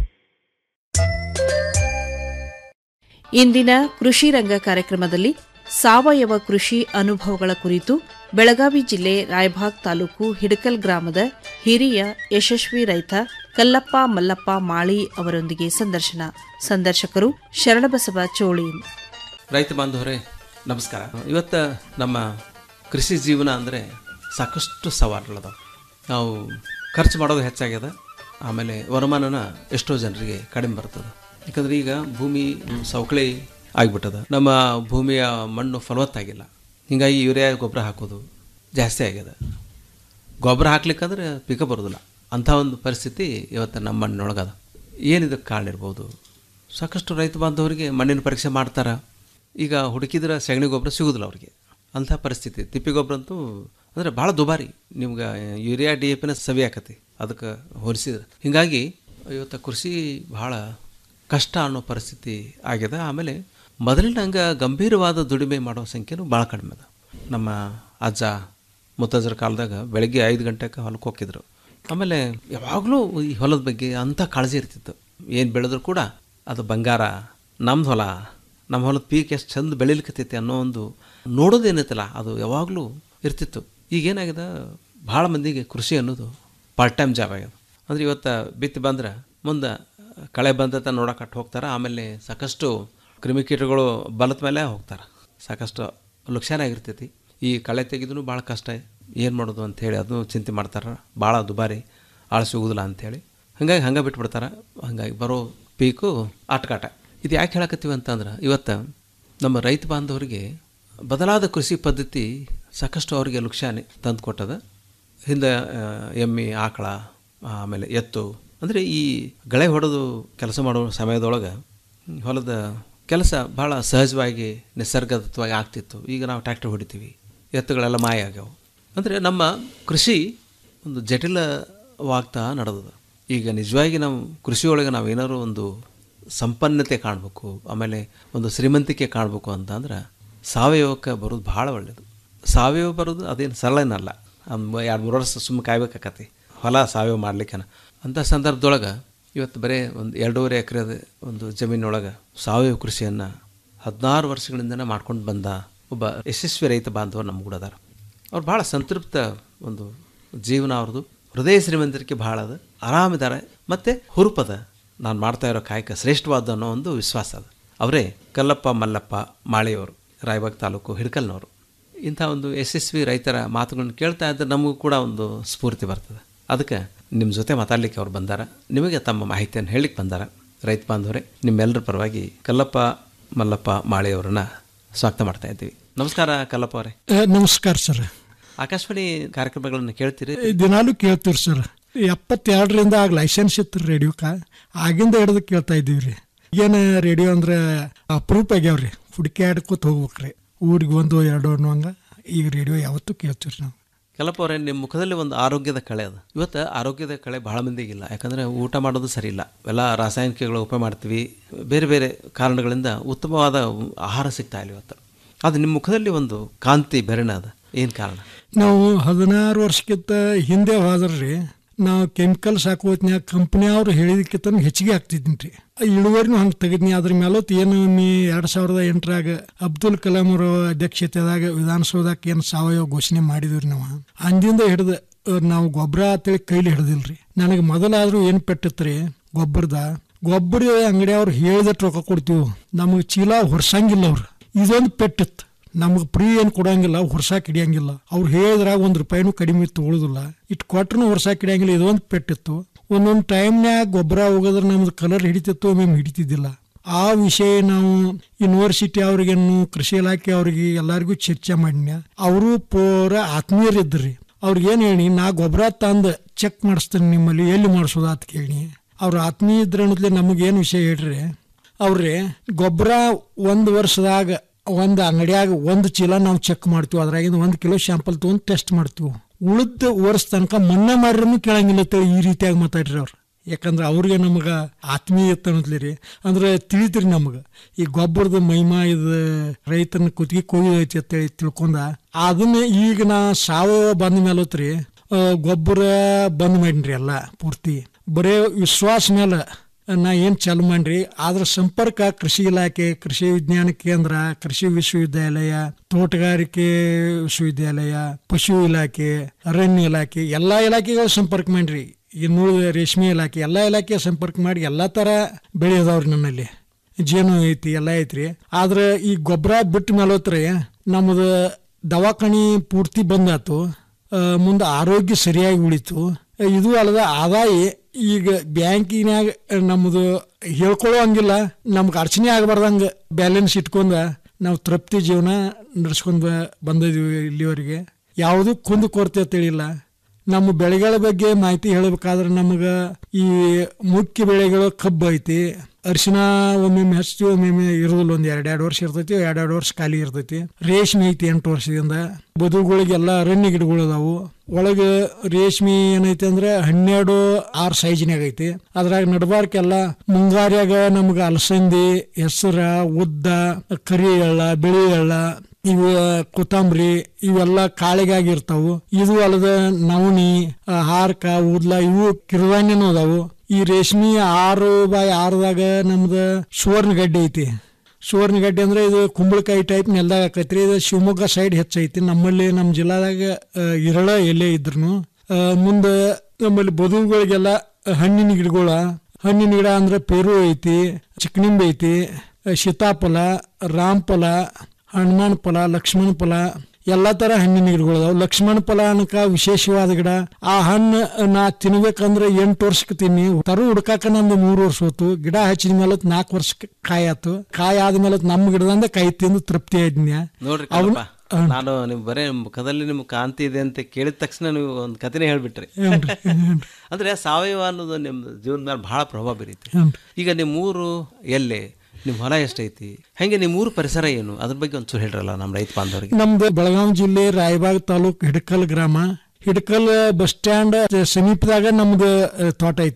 ಇಂದಿನ ಕೃಷಿ ರಂಗ ಕಾರ್ಯಕ್ರಮದಲ್ಲಿ ಸಾವಯವ ಕೃಷಿ ಅನುಭವಗಳ ಕುರಿತು ಬೆಳಗಾವಿ ಜಿಲ್ಲೆ ರಾಯಭಾಗ್ ತಾಲೂಕು ಹಿಡಕಲ್ ಗ್ರಾಮದ ಹಿರಿಯ ಯಶಸ್ವಿ ರೈತ ಕಲ್ಲಪ್ಪ ಮಲ್ಲಪ್ಪ ಮಾಳಿ ಅವರೊಂದಿಗೆ ಸಂದರ್ಶನ ಸಂದರ್ಶಕರು ಶರಣಬಸವ ಚೋಳಿ ರೈತ ಬಾಂಧವರೇ ನಮಸ್ಕಾರ ಇವತ್ತು ನಮ್ಮ ಕೃಷಿ ಜೀವನ ಅಂದರೆ ಸಾಕಷ್ಟು ಸವಾಲುಗಳದಾವ ನಾವು ಖರ್ಚು ಮಾಡೋದು ಹೆಚ್ಚಾಗ್ಯದ ಆಮೇಲೆ ವರಮಾನನ ಎಷ್ಟೋ ಜನರಿಗೆ ಕಡಿಮೆ ಬರ್ತದೆ ಯಾಕಂದ್ರೆ ಈಗ ಭೂಮಿ ಸವಕಳಿ ಆಗಿಬಿಟ್ಟದ ನಮ್ಮ ಭೂಮಿಯ ಮಣ್ಣು ಫಲವತ್ತಾಗಿಲ್ಲ ಹೀಗಾಗಿ ಯೂರಿಯಾ ಗೊಬ್ಬರ ಹಾಕೋದು ಜಾಸ್ತಿ ಆಗ್ಯದ ಗೊಬ್ಬರ ಹಾಕ್ಲಿಕ್ಕಂದ್ರೆ ಪಿಕ ಬರೋದಿಲ್ಲ ಅಂಥ ಒಂದು ಪರಿಸ್ಥಿತಿ ಇವತ್ತು ನಮ್ಮ ಮಣ್ಣಿನೊಳಗದ ಏನಿದಕ್ಕೆ ಕಾರಣ ಇರ್ಬೋದು ಸಾಕಷ್ಟು ರೈತ ಬಾಂಧವರಿಗೆ ಮಣ್ಣಿನ ಪರೀಕ್ಷೆ ಮಾಡ್ತಾರೆ ಈಗ ಹುಡುಕಿದ್ರೆ ಸಗಣಿ ಗೊಬ್ಬರ ಸಿಗೋದಿಲ್ಲ ಅವ್ರಿಗೆ ಅಂಥ ಪರಿಸ್ಥಿತಿ ತಿಪ್ಪಿ ಗೊಬ್ಬರ ಅಂತೂ ಅಂದರೆ ಭಾಳ ದುಬಾರಿ ನಿಮ್ಗೆ ಯೂರಿಯಾ ಡಿ ಎ ಪಿನ ಸವಿ ಆಕತಿ ಅದಕ್ಕೆ ಹೋಲಿಸಿದ್ರೆ ಹೀಗಾಗಿ ಇವತ್ತು ಕೃಷಿ ಭಾಳ ಕಷ್ಟ ಅನ್ನೋ ಪರಿಸ್ಥಿತಿ ಆಗಿದೆ ಆಮೇಲೆ ಮೊದಲಿನ ಹಂಗೆ ಗಂಭೀರವಾದ ದುಡಿಮೆ ಮಾಡೋ ಸಂಖ್ಯೆನೂ ಭಾಳ ಕಡಿಮೆ ಅದ ನಮ್ಮ ಅಜ್ಜ ಮುತ್ತಜ್ಜರ ಕಾಲದಾಗ ಬೆಳಗ್ಗೆ ಐದು ಗಂಟೆಗೆ ಹೊಲಕ್ಕೆ ಹೋಗಿದ್ರು ಆಮೇಲೆ ಯಾವಾಗಲೂ ಈ ಹೊಲದ ಬಗ್ಗೆ ಅಂಥ ಕಾಳಜಿ ಇರ್ತಿತ್ತು ಏನು ಬೆಳೆದ್ರು ಕೂಡ ಅದು ಬಂಗಾರ ನಮ್ದು ಹೊಲ ನಮ್ಮ ಹೊಲದ ಪೀಕ್ ಎಷ್ಟು ಚಂದ ಬೆಳಿಲಿಕ್ಕತ್ತೈತಿ ಅನ್ನೋ ಒಂದು ನೋಡೋದೇನೈತಲ್ಲ ಅದು ಯಾವಾಗಲೂ ಇರ್ತಿತ್ತು ಈಗೇನಾಗಿದೆ ಭಾಳ ಮಂದಿಗೆ ಕೃಷಿ ಅನ್ನೋದು ಪಾರ್ಟ್ ಟೈಮ್ ಜಾಬ್ ಆಗ್ಯದ ಅಂದ್ರೆ ಇವತ್ತು ಬಿತ್ತಿ ಬಂದ್ರೆ ಮುಂದೆ ಕಳೆ ಬಂದತ ನೋಡಕಟ್ಟು ಹೋಗ್ತಾರೆ ಆಮೇಲೆ ಸಾಕಷ್ಟು ಕ್ರಿಮಿಕೀಟಗಳು ಬಲದ ಮೇಲೆ ಹೋಗ್ತಾರೆ ಸಾಕಷ್ಟು ಲುಕ್ಷಾನ ಆಗಿರ್ತೈತಿ ಈ ಕಳೆ ತೆಗೆದು ಭಾಳ ಕಷ್ಟ ಏನು ಮಾಡೋದು ಅಂಥೇಳಿ ಅದನ್ನು ಚಿಂತೆ ಮಾಡ್ತಾರೆ ಭಾಳ ದುಬಾರಿ ಆಳು ಸಿಗೋದಿಲ್ಲ ಅಂಥೇಳಿ ಹಾಗಾಗಿ ಹಂಗೆ ಬಿಟ್ಬಿಡ್ತಾರೆ ಹಾಗಾಗಿ ಬರೋ ಪೀಕು ಆಟಕಾಟ ಇದು ಯಾಕೆ ಹೇಳಕತ್ತೀವಿ ಅಂತಂದ್ರೆ ಇವತ್ತು ನಮ್ಮ ರೈತ ಬಾಂಧವರಿಗೆ ಬದಲಾದ ಕೃಷಿ ಪದ್ಧತಿ ಸಾಕಷ್ಟು ಅವರಿಗೆ ಲುಕ್ಷಾನೆ ತಂದು ಕೊಟ್ಟದ ಹಿಂದೆ ಎಮ್ಮೆ ಆಕಳ ಆಮೇಲೆ ಎತ್ತು ಅಂದರೆ ಈ ಗಳೆ ಹೊಡೆದು ಕೆಲಸ ಮಾಡೋ ಸಮಯದೊಳಗೆ ಹೊಲದ ಕೆಲಸ ಭಾಳ ಸಹಜವಾಗಿ ನಿಸರ್ಗದತ್ವಾಗಿ ಆಗ್ತಿತ್ತು ಈಗ ನಾವು ಟ್ರ್ಯಾಕ್ಟರ್ ಹೊಡಿತೀವಿ ಎತ್ತುಗಳೆಲ್ಲ ಮಾಯ ಆಗ್ಯಾವ ಅಂದರೆ ನಮ್ಮ ಕೃಷಿ ಒಂದು ಜಟಿಲವಾಗ್ತಾ ನಡೆದದ ಈಗ ನಿಜವಾಗಿ ನಾವು ಕೃಷಿಯೊಳಗೆ ನಾವು ಏನಾದ್ರು ಒಂದು ಸಂಪನ್ನತೆ ಕಾಣಬೇಕು ಆಮೇಲೆ ಒಂದು ಶ್ರೀಮಂತಿಕೆ ಕಾಣಬೇಕು ಅಂತ ಅಂದ್ರೆ ಸಾವಯವಕ್ಕೆ ಬರೋದು ಭಾಳ ಒಳ್ಳೆಯದು ಸಾವಯವ ಬರೋದು ಅದೇನು ಸರಳನಲ್ಲ ಒಂದು ಎರಡು ಮೂರು ವರ್ಷ ಸುಮ್ಮನೆ ಕಾಯ್ಬೇಕಾಕತಿ ಹೊಲ ಸಾವಯವ ಮಾಡ್ಲಿಕ್ಕೆ ಅಂಥ ಸಂದರ್ಭದೊಳಗೆ ಇವತ್ತು ಬರೀ ಒಂದು ಎರಡೂವರೆ ಎಕರೆ ಒಂದು ಜಮೀನೊಳಗೆ ಸಾವಯವ ಕೃಷಿಯನ್ನು ಹದಿನಾರು ವರ್ಷಗಳಿಂದನೇ ಮಾಡ್ಕೊಂಡು ಬಂದ ಒಬ್ಬ ಯಶಸ್ವಿ ರೈತ ಬಾಂಧವರು ನಮ್ಮ ಕೂಡ ಅದಾರ ಅವ್ರು ಭಾಳ ಸಂತೃಪ್ತ ಒಂದು ಜೀವನ ಅವ್ರದ್ದು ಹೃದಯ ಶ್ರೀಮಂತರಿಕೆ ಭಾಳ ಅದ ಆರಾಮಿದ್ದಾರೆ ಮತ್ತು ಹುರುಪದ ನಾನು ಮಾಡ್ತಾ ಇರೋ ಕಾಯಕ ಶ್ರೇಷ್ಠವಾದ ಅನ್ನೋ ಒಂದು ವಿಶ್ವಾಸ ಅದು ಅವರೇ ಕಲ್ಲಪ್ಪ ಮಲ್ಲಪ್ಪ ಮಾಳೆಯವರು ರಾಯಬಾಗ್ ತಾಲೂಕು ಹಿಡ್ಕಲ್ನವರು ಇಂಥ ಒಂದು ಯಶಸ್ವಿ ರೈತರ ಮಾತುಗಳನ್ನ ಕೇಳ್ತಾ ಇದ್ದರೆ ನಮಗೂ ಕೂಡ ಒಂದು ಸ್ಫೂರ್ತಿ ಬರ್ತದೆ ಅದಕ್ಕೆ ನಿಮ್ಮ ಜೊತೆ ಮಾತಾಡ್ಲಿಕ್ಕೆ ಅವ್ರು ಬಂದಾರ ನಿಮಗೆ ತಮ್ಮ ಮಾಹಿತಿಯನ್ನು ಹೇಳಿಕ್ಕೆ ಬಂದಾರ ರೈತ ಬಾಂಧವರೇ ನಿಮ್ಮೆಲ್ಲರ ಪರವಾಗಿ ಕಲ್ಲಪ್ಪ ಮಲ್ಲಪ್ಪ ಮಾಳೆಯವರನ್ನ ಸ್ವಾಗತ ಮಾಡ್ತಾ ಇದ್ದೀವಿ ನಮಸ್ಕಾರ ಕಲ್ಲಪ್ಪ ಅವರೇ ನಮಸ್ಕಾರ ಸರ್ ಆಕಾಶವಾಣಿ ಕಾರ್ಯಕ್ರಮಗಳನ್ನು ಕೇಳ್ತೀರಿ ದಿನಾಲು ಕೇಳ್ತೀವಿ ಸರ್ ಎಪ್ಪತ್ತೆರಡರಿಂದ ಆಗ ಲೈಸೆನ್ಸ್ ಇತ್ತು ರೇಡಿಯೋಕ್ಕೆ ಆಗಿಂದ ಹಿಡಿದು ಕೇಳ್ತಾ ಇದ್ದೀವಿ ರೀ ಏನು ರೇಡಿಯೋ ಅಂದ್ರೆ ಅಪ್ರೂಪ್ ಆಗ್ಯಾವ್ರಿ ಹುಡುಕ್ಯಾಡ್ಕೋತ ಹೋಗ್ಬೇಕ್ರಿ ಊರಿಗೆ ಒಂದು ಎರಡು ಅನ್ನೋಂಗ ಈಗ ರೇಡಿಯೋ ಯಾವತ್ತೂ ಕೇಳ್ತೀವಿ ನಾವು ಕಲ್ಲಪ್ಪ ಅವರೇ ನಿಮ್ಮ ಮುಖದಲ್ಲಿ ಒಂದು ಆರೋಗ್ಯದ ಕಳೆ ಅದು ಇವತ್ತು ಆರೋಗ್ಯದ ಕಳೆ ಭಾಳ ಮಂದಿಗಿಲ್ಲ ಯಾಕಂದರೆ ಊಟ ಮಾಡೋದು ಸರಿ ಇಲ್ಲ ಎಲ್ಲ ರಾಸಾಯನಿಕಗಳು ಉಪಯೋಗ ಮಾಡ್ತೀವಿ ಬೇರೆ ಬೇರೆ ಕಾರಣಗಳಿಂದ ಉತ್ತಮವಾದ ಆಹಾರ ಸಿಗ್ತಾ ಇಲ್ಲ ಇವತ್ತು ಅದು ನಿಮ್ಮ ಮುಖದಲ್ಲಿ ಒಂದು ಕಾಂತಿ ಬೆರಣ ಅದು ಏನು ಕಾರಣ ನಾವು ಹದಿನಾರು ವರ್ಷಕ್ಕಿಂತ ಹಿಂದೆ ಹೋದ್ರಿ ನಾವು ಕೆಮಿಕಲ್ಸ್ ಹಾಕೋತ್ನ್ಯಾಗ ಕಂಪ್ನಿ ಅವ್ರು ಹೇಳಿದಕ್ಕಿಂತ ಹೆಚ್ಚಿಗೆ ಆಗ್ತಿದ್ದೀನಿ ರೀ ಇಳುವರಿನೂ ಹಂಗೆ ತೆಗೆದ್ನಿ ಅದ್ರ ಮೇಲೊತ್ತು ಏನು ಮೀ ಎರಡು ಸಾವಿರದ ಎಂಟರಾಗ ಅಬ್ದುಲ್ ಕಲಾಂ ಅವರ ಅಧ್ಯಕ್ಷತೆದಾಗ ವಿಧಾನಸೌಧಕ್ಕೆ ಏನು ಸಾವಯವ ಘೋಷಣೆ ಮಾಡಿದ್ವಿ ನಾವು ಅಂದಿಂದ ಹಿಡಿದು ನಾವು ಗೊಬ್ಬರ ಅಂತೇಳಿ ಕೈಲಿ ಹಿಡ್ದಿಲ್ರಿ ನನಗೆ ಮೊದಲಾದ್ರೂ ಏನು ಪೆಟ್ಟಿತ್ರಿ ಗೊಬ್ಬರದ ಗೊಬ್ಬರ ಅಂಗಡಿ ಅವ್ರು ಹೇಳಿದಟ್ಟು ರೊಕ್ಕ ಕೊಡ್ತೀವಿ ನಮಗೆ ಚೀಲ ಹೊರ್ಸಂಗಿಲ್ಲ ಅವ್ರು ಇದೊಂದು ಪೆಟ್ಟಿತ್ತು ನಮಗೆ ಫ್ರೀ ಏನು ಕೊಡಂಗಿಲ್ಲ ಹೊರ್ಸಾಕ್ ಹಿಡಿಯಂಗಿಲ್ಲ ಅವ್ರು ಹೇಳಿದ್ರಾಗ ಒಂದು ರೂಪಾಯಿನೂ ಕಡಿಮೆ ತೊಗೊಳುದಿಲ್ಲ ಇಟ್ಟು ಕೊಟ್ರೂ ಹೊರ್ಸಾಕ್ ಹಿಡಿಯಂಗಿಲ್ಲ ಇದೊಂದು ಪೆಟ್ಟಿತ್ತು ಒಂದೊಂದು ಟೈಮ್ನ್ಯಾಗ ಗೊಬ್ಬರ ಹೋಗೋದ್ರೆ ನಮ್ದು ಕಲರ್ ಹಿಡಿತಿತ್ತು ಮ್ಯಾಮ್ ಹಿಡಿತಿದ್ದಿಲ್ಲ ಆ ವಿಷಯ ನಾವು ಯೂನಿವರ್ಸಿಟಿ ಅವ್ರಿಗೇನು ಕೃಷಿ ಇಲಾಖೆ ಅವ್ರಿಗೆ ಎಲ್ಲರಿಗೂ ಚರ್ಚೆ ಮಾಡಿನ್ಯ ಅವರು ಪೂರ ಆತ್ಮೀಯರಿದ್ರಿ ಅವ್ರಿಗೇನು ಹೇಳಿ ನಾ ಗೊಬ್ಬರ ತಂದು ಚೆಕ್ ಮಾಡಿಸ್ತೇನೆ ನಿಮ್ಮಲ್ಲಿ ಎಲ್ಲಿ ಮಾಡಿಸೋದು ಅಂತ ಕೇಳಿ ಅವ್ರ ಆತ್ಮೀಯ ಇದ್ರೆ ಅನ್ನೋದ್ಲೆ ನಮಗೇನು ವಿಷಯ ಹೇಳ್ರಿ ಅವ್ರಿ ಗೊಬ್ಬರ ಒಂದು ವರ್ಷದಾಗ ಒಂದು ಅಂಗಡಿಯಾಗ ಒಂದು ಚೀಲ ನಾವು ಚೆಕ್ ಮಾಡ್ತೀವಿ ಅದ್ರಾಗಿಂದ ಒಂದು ಕಿಲೋ ಶಾಂಪಲ್ ತೊಗೊಂಡು ಟೆಸ್ಟ್ ಮಾಡ್ತೀವಿ ಉಳಿದ ವರ್ಷ ತನಕ ಮನ್ನಾ ಮಾಡ್ರೂ ಕೇಳಂಗಿಲ್ಲ ಅಂತೇಳಿ ಈ ರೀತಿಯಾಗಿ ಮಾತಾಡ್ರಿ ಅವ್ರು ಯಾಕಂದ್ರೆ ಅವ್ರಿಗೆ ನಮಗೆ ಆತ್ಮೀಯತೆ ಅನ್ನೋದ್ಲಿ ರೀ ಅಂದ್ರೆ ತಿಳಿದ್ರಿ ನಮಗೆ ಈ ಗೊಬ್ಬರದ ಮಹಿಮಾ ಇದು ರೈತನ ಕುತ್ತಿಗೆ ಕೊಯ್ದೈತಿ ಅಂತೇಳಿ ತಿಳ್ಕೊಂಡ ಅದನ್ನ ಈಗ ನಾ ಸಾವಯವ ಬಂದ ಮೇಲತ್ರಿ ಗೊಬ್ಬರ ಬಂದ್ ಮಾಡಿನ್ರಿ ಎಲ್ಲ ಪೂರ್ತಿ ಬರೇ ವಿಶ್ವಾಸ ಮೇಲೆ ನಾ ಏನು ಚಾಲು ಮಾಡ್ರಿ ಆದ್ರ ಸಂಪರ್ಕ ಕೃಷಿ ಇಲಾಖೆ ಕೃಷಿ ವಿಜ್ಞಾನ ಕೇಂದ್ರ ಕೃಷಿ ವಿಶ್ವವಿದ್ಯಾಲಯ ತೋಟಗಾರಿಕೆ ವಿಶ್ವವಿದ್ಯಾಲಯ ಪಶು ಇಲಾಖೆ ಅರಣ್ಯ ಇಲಾಖೆ ಎಲ್ಲಾ ಇಲಾಖೆಗಳು ಸಂಪರ್ಕ ಮಾಡ್ರಿ ಇನ್ನು ರೇಷ್ಮೆ ಇಲಾಖೆ ಎಲ್ಲಾ ಇಲಾಖೆ ಸಂಪರ್ಕ ಮಾಡಿ ಎಲ್ಲಾ ತರ ಬೆಳೆ ಅದಾವ್ರಿ ನನ್ನಲ್ಲಿ ಜೇನು ಐತಿ ಎಲ್ಲ ಐತ್ರಿ ಆದ್ರೆ ಈ ಗೊಬ್ಬರ ಬಿಟ್ಟ ಮೇಲೋತ್ರಿ ನಮ್ಮದು ದವಾಖಾನಿ ಪೂರ್ತಿ ಬಂದಾತು ಮುಂದೆ ಆರೋಗ್ಯ ಸರಿಯಾಗಿ ಉಳಿತು ಇದು ಅಲ್ಲದ ಆದಾಯ ಈಗ ಬ್ಯಾಂಕಿನ್ಯಾಗ ನಮ್ಮದು ಹೇಳ್ಕೊಳ್ಳೋ ಹಂಗಿಲ್ಲ ನಮ್ಗೆ ಅಡಚಣೆ ಆಗಬಾರ್ದಂಗ ಬ್ಯಾಲೆನ್ಸ್ ಇಟ್ಕೊಂಡ ನಾವು ತೃಪ್ತಿ ಜೀವನ ನಡೆಸ್ಕೊಂಡು ಬಂದಿದ್ದೀವಿ ಇಲ್ಲಿವರೆಗೆ ಯಾವುದೂ ಕುಂದು ಕೊರತೆ ತಿಳಿಲ್ಲ ನಮ್ಮ ಬೆಳೆಗಳ ಬಗ್ಗೆ ಮಾಹಿತಿ ಹೇಳಬೇಕಾದ್ರೆ ನಮಗೆ ಈ ಮುಖ್ಯ ಬೆಳೆಗಳು ಕಬ್ಬು ಐತಿ ಅರಿಶಿನ ಒಮ್ಮೊಮ್ಮೆ ಹಚ್ತೀವಿ ಒಮ್ಮೊಮ್ಮೆ ಇರೋದಿಲ್ಲ ಒಂದು ಎರಡೆರಡು ವರ್ಷ ಇರ್ತೈತಿ ಎರಡೆರಡು ವರ್ಷ ಖಾಲಿ ಇರ್ತೈತಿ ರೇಷ್ಮೆ ಐತಿ ಎಂಟು ವರ್ಷದಿಂದ ಬದುಗಳಿಗೆಲ್ಲ ಅರಣ್ಯ ಗಿಡಗಳು ಅದಾವು ಒಳಗೆ ರೇಷ್ಮೆ ಏನೈತಿ ಅಂದ್ರೆ ಹನ್ನೆರಡು ಆರು ಸೈಜ್ನಾಗ ಐತಿ ಅದ್ರಾಗ ನಡಬಾರ್ಕೆಲ್ಲ ಮುಂಗಾರ್ಯಾಗ ನಮ್ಗೆ ಅಲಸಂದಿ ಹೆಸರ ಉದ್ದ ಕರಿ ಎಳ್ಳ ಬಿಳಿ ಎಳ್ಳ ಇವು ಕೊತ್ತಂಬರಿ ಇವೆಲ್ಲ ಕಾಳಿಗಾಗಿರ್ತಾವು ಇದು ಅಲ್ಲದ ನವಣಿ ಹಾರ್ಕ ಉದ್ಲ ಇವು ಕಿರುಧಾನ್ಯನೂ ಅದಾವು ಈ ರೇಷ್ಮೆ ಆರು ಬಾಯ್ ಆರದಾಗ ನಮ್ದು ಸುವರ್ಣಗಡ್ಡೆ ಐತಿ ಸುವರ್ಣಗಡ್ಡೆ ಅಂದ್ರೆ ಇದು ಕುಂಬಳಕಾಯಿ ಟೈಪ್ ನೆಲದಾಗ ಆಕೈತ್ರಿ ಇದು ಶಿವಮೊಗ್ಗ ಸೈಡ್ ಹೆಚ್ಚೈತಿ ನಮ್ಮಲ್ಲಿ ನಮ್ಮ ಜಿಲ್ಲಾದಾಗ ಇರಳ ಎಲೆ ಇದ್ರು ಮುಂದೆ ನಮ್ಮಲ್ಲಿ ಬದುವುಗಳಿಗೆಲ್ಲ ಹಣ್ಣಿನ ಗಿಡಗಳ ಹಣ್ಣಿನ ಗಿಡ ಅಂದ್ರೆ ಪೇರು ಐತಿ ಚಿಕ್ಕನಿಂಬೆ ಐತಿ ಸೀತಾಫಲ ರಾಮಫಲ ಹನುಮಾನ್ ಫಲ ಲಕ್ಷ್ಮಣ ಫಲ ಎಲ್ಲಾ ತರ ಹಣ್ಣಿನ ಗಿಡಗಳು ಅದಾವ ಲಕ್ಷ್ಮಣ ಫಲ ಅನ್ಕ ವಿಶೇಷವಾದ ಗಿಡ ಆ ಹಣ್ಣು ನಾ ತಿನ್ಬೇಕಂದ್ರೆ ಎಂಟು ವರ್ಷಕ್ಕೆ ತಿನ್ನಿ ತರು ಹುಡ್ಕಾಕ ನಂದು ಮೂರು ವರ್ಷ ಹೋತು ಗಿಡ ಹಚ್ಚಿದ ಮೇಲೆ ನಾಲ್ಕು ವರ್ಷಕ್ಕೆ ಕಾಯಿ ಆತು ಕಾಯಿ ಆದ್ಮೇಲೆ ನಮ್ಮ ಗಿಡದಿಂದ ಕಾಯಿ ತಿಂದು ತೃಪ್ತಿ ಆಯ್ದ್ನ್ಯ ನೋಡ್ರಿ ಕಲ್ಲಪ್ಪ, ನಾನು ನಿಮ್ ಬರೇ ಮುಖದಲ್ಲಿ ನಿಮ್ ಕಾಂತಿ ಇದೆ ಅಂತ ಕೇಳಿದ ತಕ್ಷಣ ನೀವು ಒಂದು ಕಥೆನೇ ಹೇಳ್ಬಿಟ್ರಿ ಹ್ಞೂನ್ರಿ, ಹ್ಞೂನ್ರಿ. ಅಂದ್ರೆ ಸಾವಯವ ಅನ್ನೋದು ನಿಮ್ ಜೀವನದ ಮೇಲೆ ಬಹಳ ಪ್ರಭಾವ ಬೀರೈತಿ ಹ್ಞೂನ್ರಿ. ಈಗ ನಿಮ್ಮ ಊರು ಎಲ್ಲೇ ನಿಮ್ ಹೊಲ ಎಷ್ಟೈತಿ ಹೆಂಗೆ ನಿಮ್ಮ ಊರು ಪರಿಸರ ಏನು ಅದ್ರ ಬಗ್ಗೆ ಒಂಚೂರು ಹೇಳ್ರಲ್ಲ ನಮ್ಮ ರೈತ ಬಾಂಧವರಿಗೆ ನಮ್ದು ಬೆಳಗಾವಿ ಜಿಲ್ಲೆ ರಾಯಬಾಗ್ ತಾಲೂಕ್ ಹಿಡಕಲ್ ಗ್ರಾಮ ಹಿಡಕಲ್ ಬಸ್ ಸ್ಟ್ಯಾಂಡ್ ಸಮೀಪದಾಗ ನಮ್ದು ಆ, ತೋಟ ಐತಿ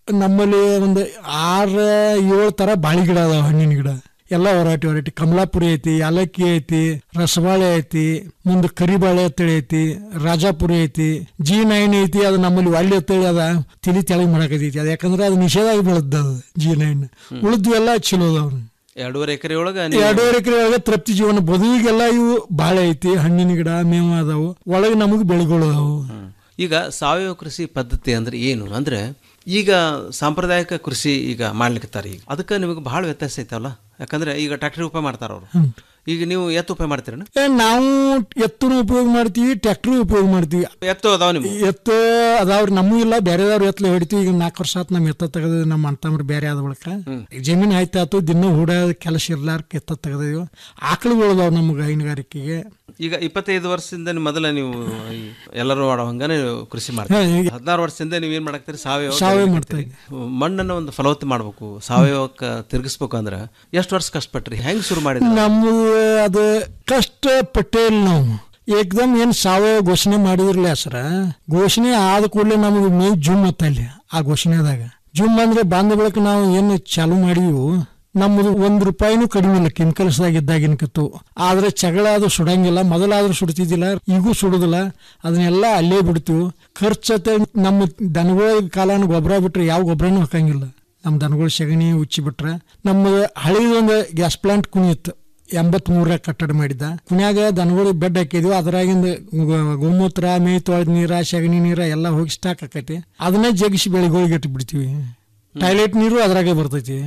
ನಮ್ಮಲ್ಲಿ ಒಂದು ಆರು ಏಳು ತರ ಬಾಳಿ ಗಿಡ ಅದಾವ ಹಣ್ಣಿನ ಗಿಡ ಎಲ್ಲ ವೆರೈಟಿ ವೆರೈಟಿ ಕಮಲಾಪುರಿ ಐತಿ ಯಾಲಕ್ಕಿ ಐತಿ ರಸಬಾಳೆ ಐತಿ ಮುಂದೆ ಕರಿಬಾಳೆ ಅಂತೇಳಿ ಐತಿ ರಾಜಾಪುರಿ ಐತಿ ಜಿ ನೈನ್ ಐತಿ ಅದು ನಮ್ಮಲ್ಲಿ ಒಳ್ಳೆ ಅಂತೇಳಿ ಅದ ತಿಳಿ ತೆಳಗ್ ಮಾಡಕತೈತಿ ಅದು ಯಾಕಂದ್ರೆ ಅದು ನಿಷೇಧ ಆಗಿ ಬೆಳೆದ ಅದು ಜಿ ನೈನ್ ಉಳಿದ್ವು ಎಲ್ಲ ಚಲೋ ಅದಾವ್ರಿ ಎರಡೂವರೆ ಎಕರೆ ಒಳಗ ಎರಡೂವರೆ ಎಕರೆ ಒಳಗೆ ತೃಪ್ತಿ ಜೀವನ ಬದುವಿಗೆಲ್ಲ ಇವು ಬಾಳೆ ಐತಿ ಹಣ್ಣಿನ ಗಿಡ ಮೇವು ಅದಾವು ಒಳಗೆ ನಮಗೆ ಬೆಳೆಗಳು ಅದಾವು ಈಗ ಸಾವಯವ ಕೃಷಿ ಪದ್ಧತಿ ಅಂದ್ರೆ ಏನು ಅಂದ್ರೆ ಈಗ ಸಾಂಪ್ರದಾಯಿಕ ಕೃಷಿ ಈಗ ಮಾಡ್ಲಿಕ್ಕತ್ತಾರ ಈಗ ಅದಕ್ಕೆ ನಿಮಗೆ ಬಹಳ ವ್ಯತ್ಯಾಸ ಐತಲ್ಲ ಯಾಕಂದ್ರೆ ಈಗ ಟ್ರ್ಯಾಕ್ಟರ್ ಉಪಯೋಗ ಮಾಡ್ತಾರ ಅವರು ಈಗ ನೀವು ಎತ್ತು ಉಪಯೋಗ ಮಾಡ್ತೀರ ಏ, ನಾವು ಎತ್ತುನು ಉಪಯೋಗ ಮಾಡ್ತೀವಿ ಟ್ರ್ಯಾಕ್ಟರ್ ಉಪಯೋಗ ಮಾಡ್ತೀವಿ ಎತ್ತು ಅದಾವ ನಿಮ್ಗೆ ಎತ್ತು ಅದಾವ್ರಿ ನಮಗೂ ಇಲ್ಲ ಬೇರೆದವ್ರು ಎತ್ತಲೆ ಹೊಡಿತೀವಿ ಈಗ ನಾಲ್ಕು ವರ್ಷ ಆತ್ ನಮ್ಮ ಎತ್ತ ತೆಗೆದ ನಮ್ಮ ಅಂತಂಬ್ರಿ ಬೇರೆ ಆದ ಬಳಿಕ ಜಮೀನ್ ಆಯ್ತಾತು ದಿನ ಹೂಡ ಕೆಲಸ ಇರ್ಲಾರ್ಕ ಎತ್ತ ತೆಗೆದಿವಿ ಆಕಳುಗಳು ಅದಾವ ನಮ್ಗೆ ಹೈನುಗಾರಿಕೆಗೆ ಈಗ ಇಪ್ಪತ್ತೈದು ವರ್ಷದಿಂದ ನೀವು ಮೊದಲ ನೀವು ಈ ಎಲ್ಲರೂ ಮಾಡೋ ಹಂಗಾನೆ ನೀವು ಕೃಷಿ ಹಾ, ಮಾಡ್ತೀರಿ ಈಗ- ಹದಿನಾರು ವರ್ಷದಿಂದ ನೀವು ಏನ್ ಮಾಡಾಕ್ತೀರಿ ಸಾವಯವ ಸಾವಯವ ಮಾಡ್ತೀರಿ ಮಣ್ಣನ್ನ ಒಂದು ಫಲವತ್ತು ಮಾಡ್ಬೇಕು ಸಾವಯವಕ್ಕೆ ತಿರುಗಿಸ್ಬೇಕು ಅಂದ್ರೆ ಎಷ್ಟು ವರ್ಷ ಕಷ್ಟಪಟ್ರಿ ಹೆಂಗ್ ಶುರು ಮಾಡಿದ್ರಿ ನಮ್ದು ಅದು ಕಷ್ಟ ಪಟ್ಟೇ ಇಲ್ಲ ನಾವು ಏಕ್ದಮ್ ಏನ್ ಸಾವಯವ ಘೋಷಣೆ ಮಾಡಿದ್ರಲ್ಲ ಸರ ಘೋಷಣೆ ಆದ ಕೂಡಲೇ ನಮಗೆ ಮೈ ಜುಮ್ ಅಲ್ಲಿ ಆ ಘೋಷಣೆದಾಗ ಜುಮ್ ಅಂದ್ರೆ ಬಂದ ಬಳಿಕ ನಾವು ಏನು ಚಾಲು ಮಾಡಿವು ನಮ್ಮದು ಒಂದ್ ರೂಪಾಯಿನೂ ಕಡಿಮೆ ಇಲ್ಲ ಕೆಮಿಕಲ್ಸ್ದಾಗ ಇದ್ದಾಗಿನ ಕತ್ತು ಆದ್ರೆ ಜಗಳ ಅದು ಸುಡಂಗಿಲ್ಲ ಮೊದಲಾದ್ರೂ ಸುಡ್ತಿದ್ದಿಲ್ಲ ಈಗೂ ಸುಡುದಿಲ್ಲ ಅದನ್ನೆಲ್ಲ ಅಲ್ಲೇ ಬಿಡ್ತೀವಿ ಖರ್ಚತೆ ನಮ್ಮ ದನಗಳ ಕಾಲನ ಗೊಬ್ಬರ ಬಿಟ್ರೆ ಯಾವ ಗೊಬ್ಬರನೂ ಹಾಕಂಗಿಲ್ಲ ನಮ್ಮ ದನಗಳ ಸಗಣಿ ಉಚ್ಚಿ ಬಿಟ್ರೆ ನಮ್ಮ ಹಳಿದೊಂದು ಗ್ಯಾಸ್ ಪ್ಲಾಂಟ್ ಕುಣಿಯಿತ್ತು ಎಂಬತ್ ಮೂರರಾಗ ಕಟ್ಟಡ ಮಾಡಿದ್ದ ಕುಣ್ಯಾಗ ದನಗಳು ಬೆಡ್ ಹಾಕಿದ್ವಿ ಅದ್ರಾಗಿಂದ ಗೋ- ಗೋಮೂತ್ರ ಮೇಯ್ ತೊಳೆದ ನೀರ ಸಗಣಿ ನೀರ ಎಲ್ಲ ಹೋಗಿ ಸ್ಟಾಕ್ ಆಕೈತಿ ಅದನ್ನ ಜಗಿಸಿ ಬೆಳೆಗಳಿಗೆ ಇಟ್ಟು ಬಿಡ್ತೀವಿ ಟಾಯ್ಲೆಟ್ ನೀರು ಅದ್ರಾಗೆ ಬರ್ತೈತಿ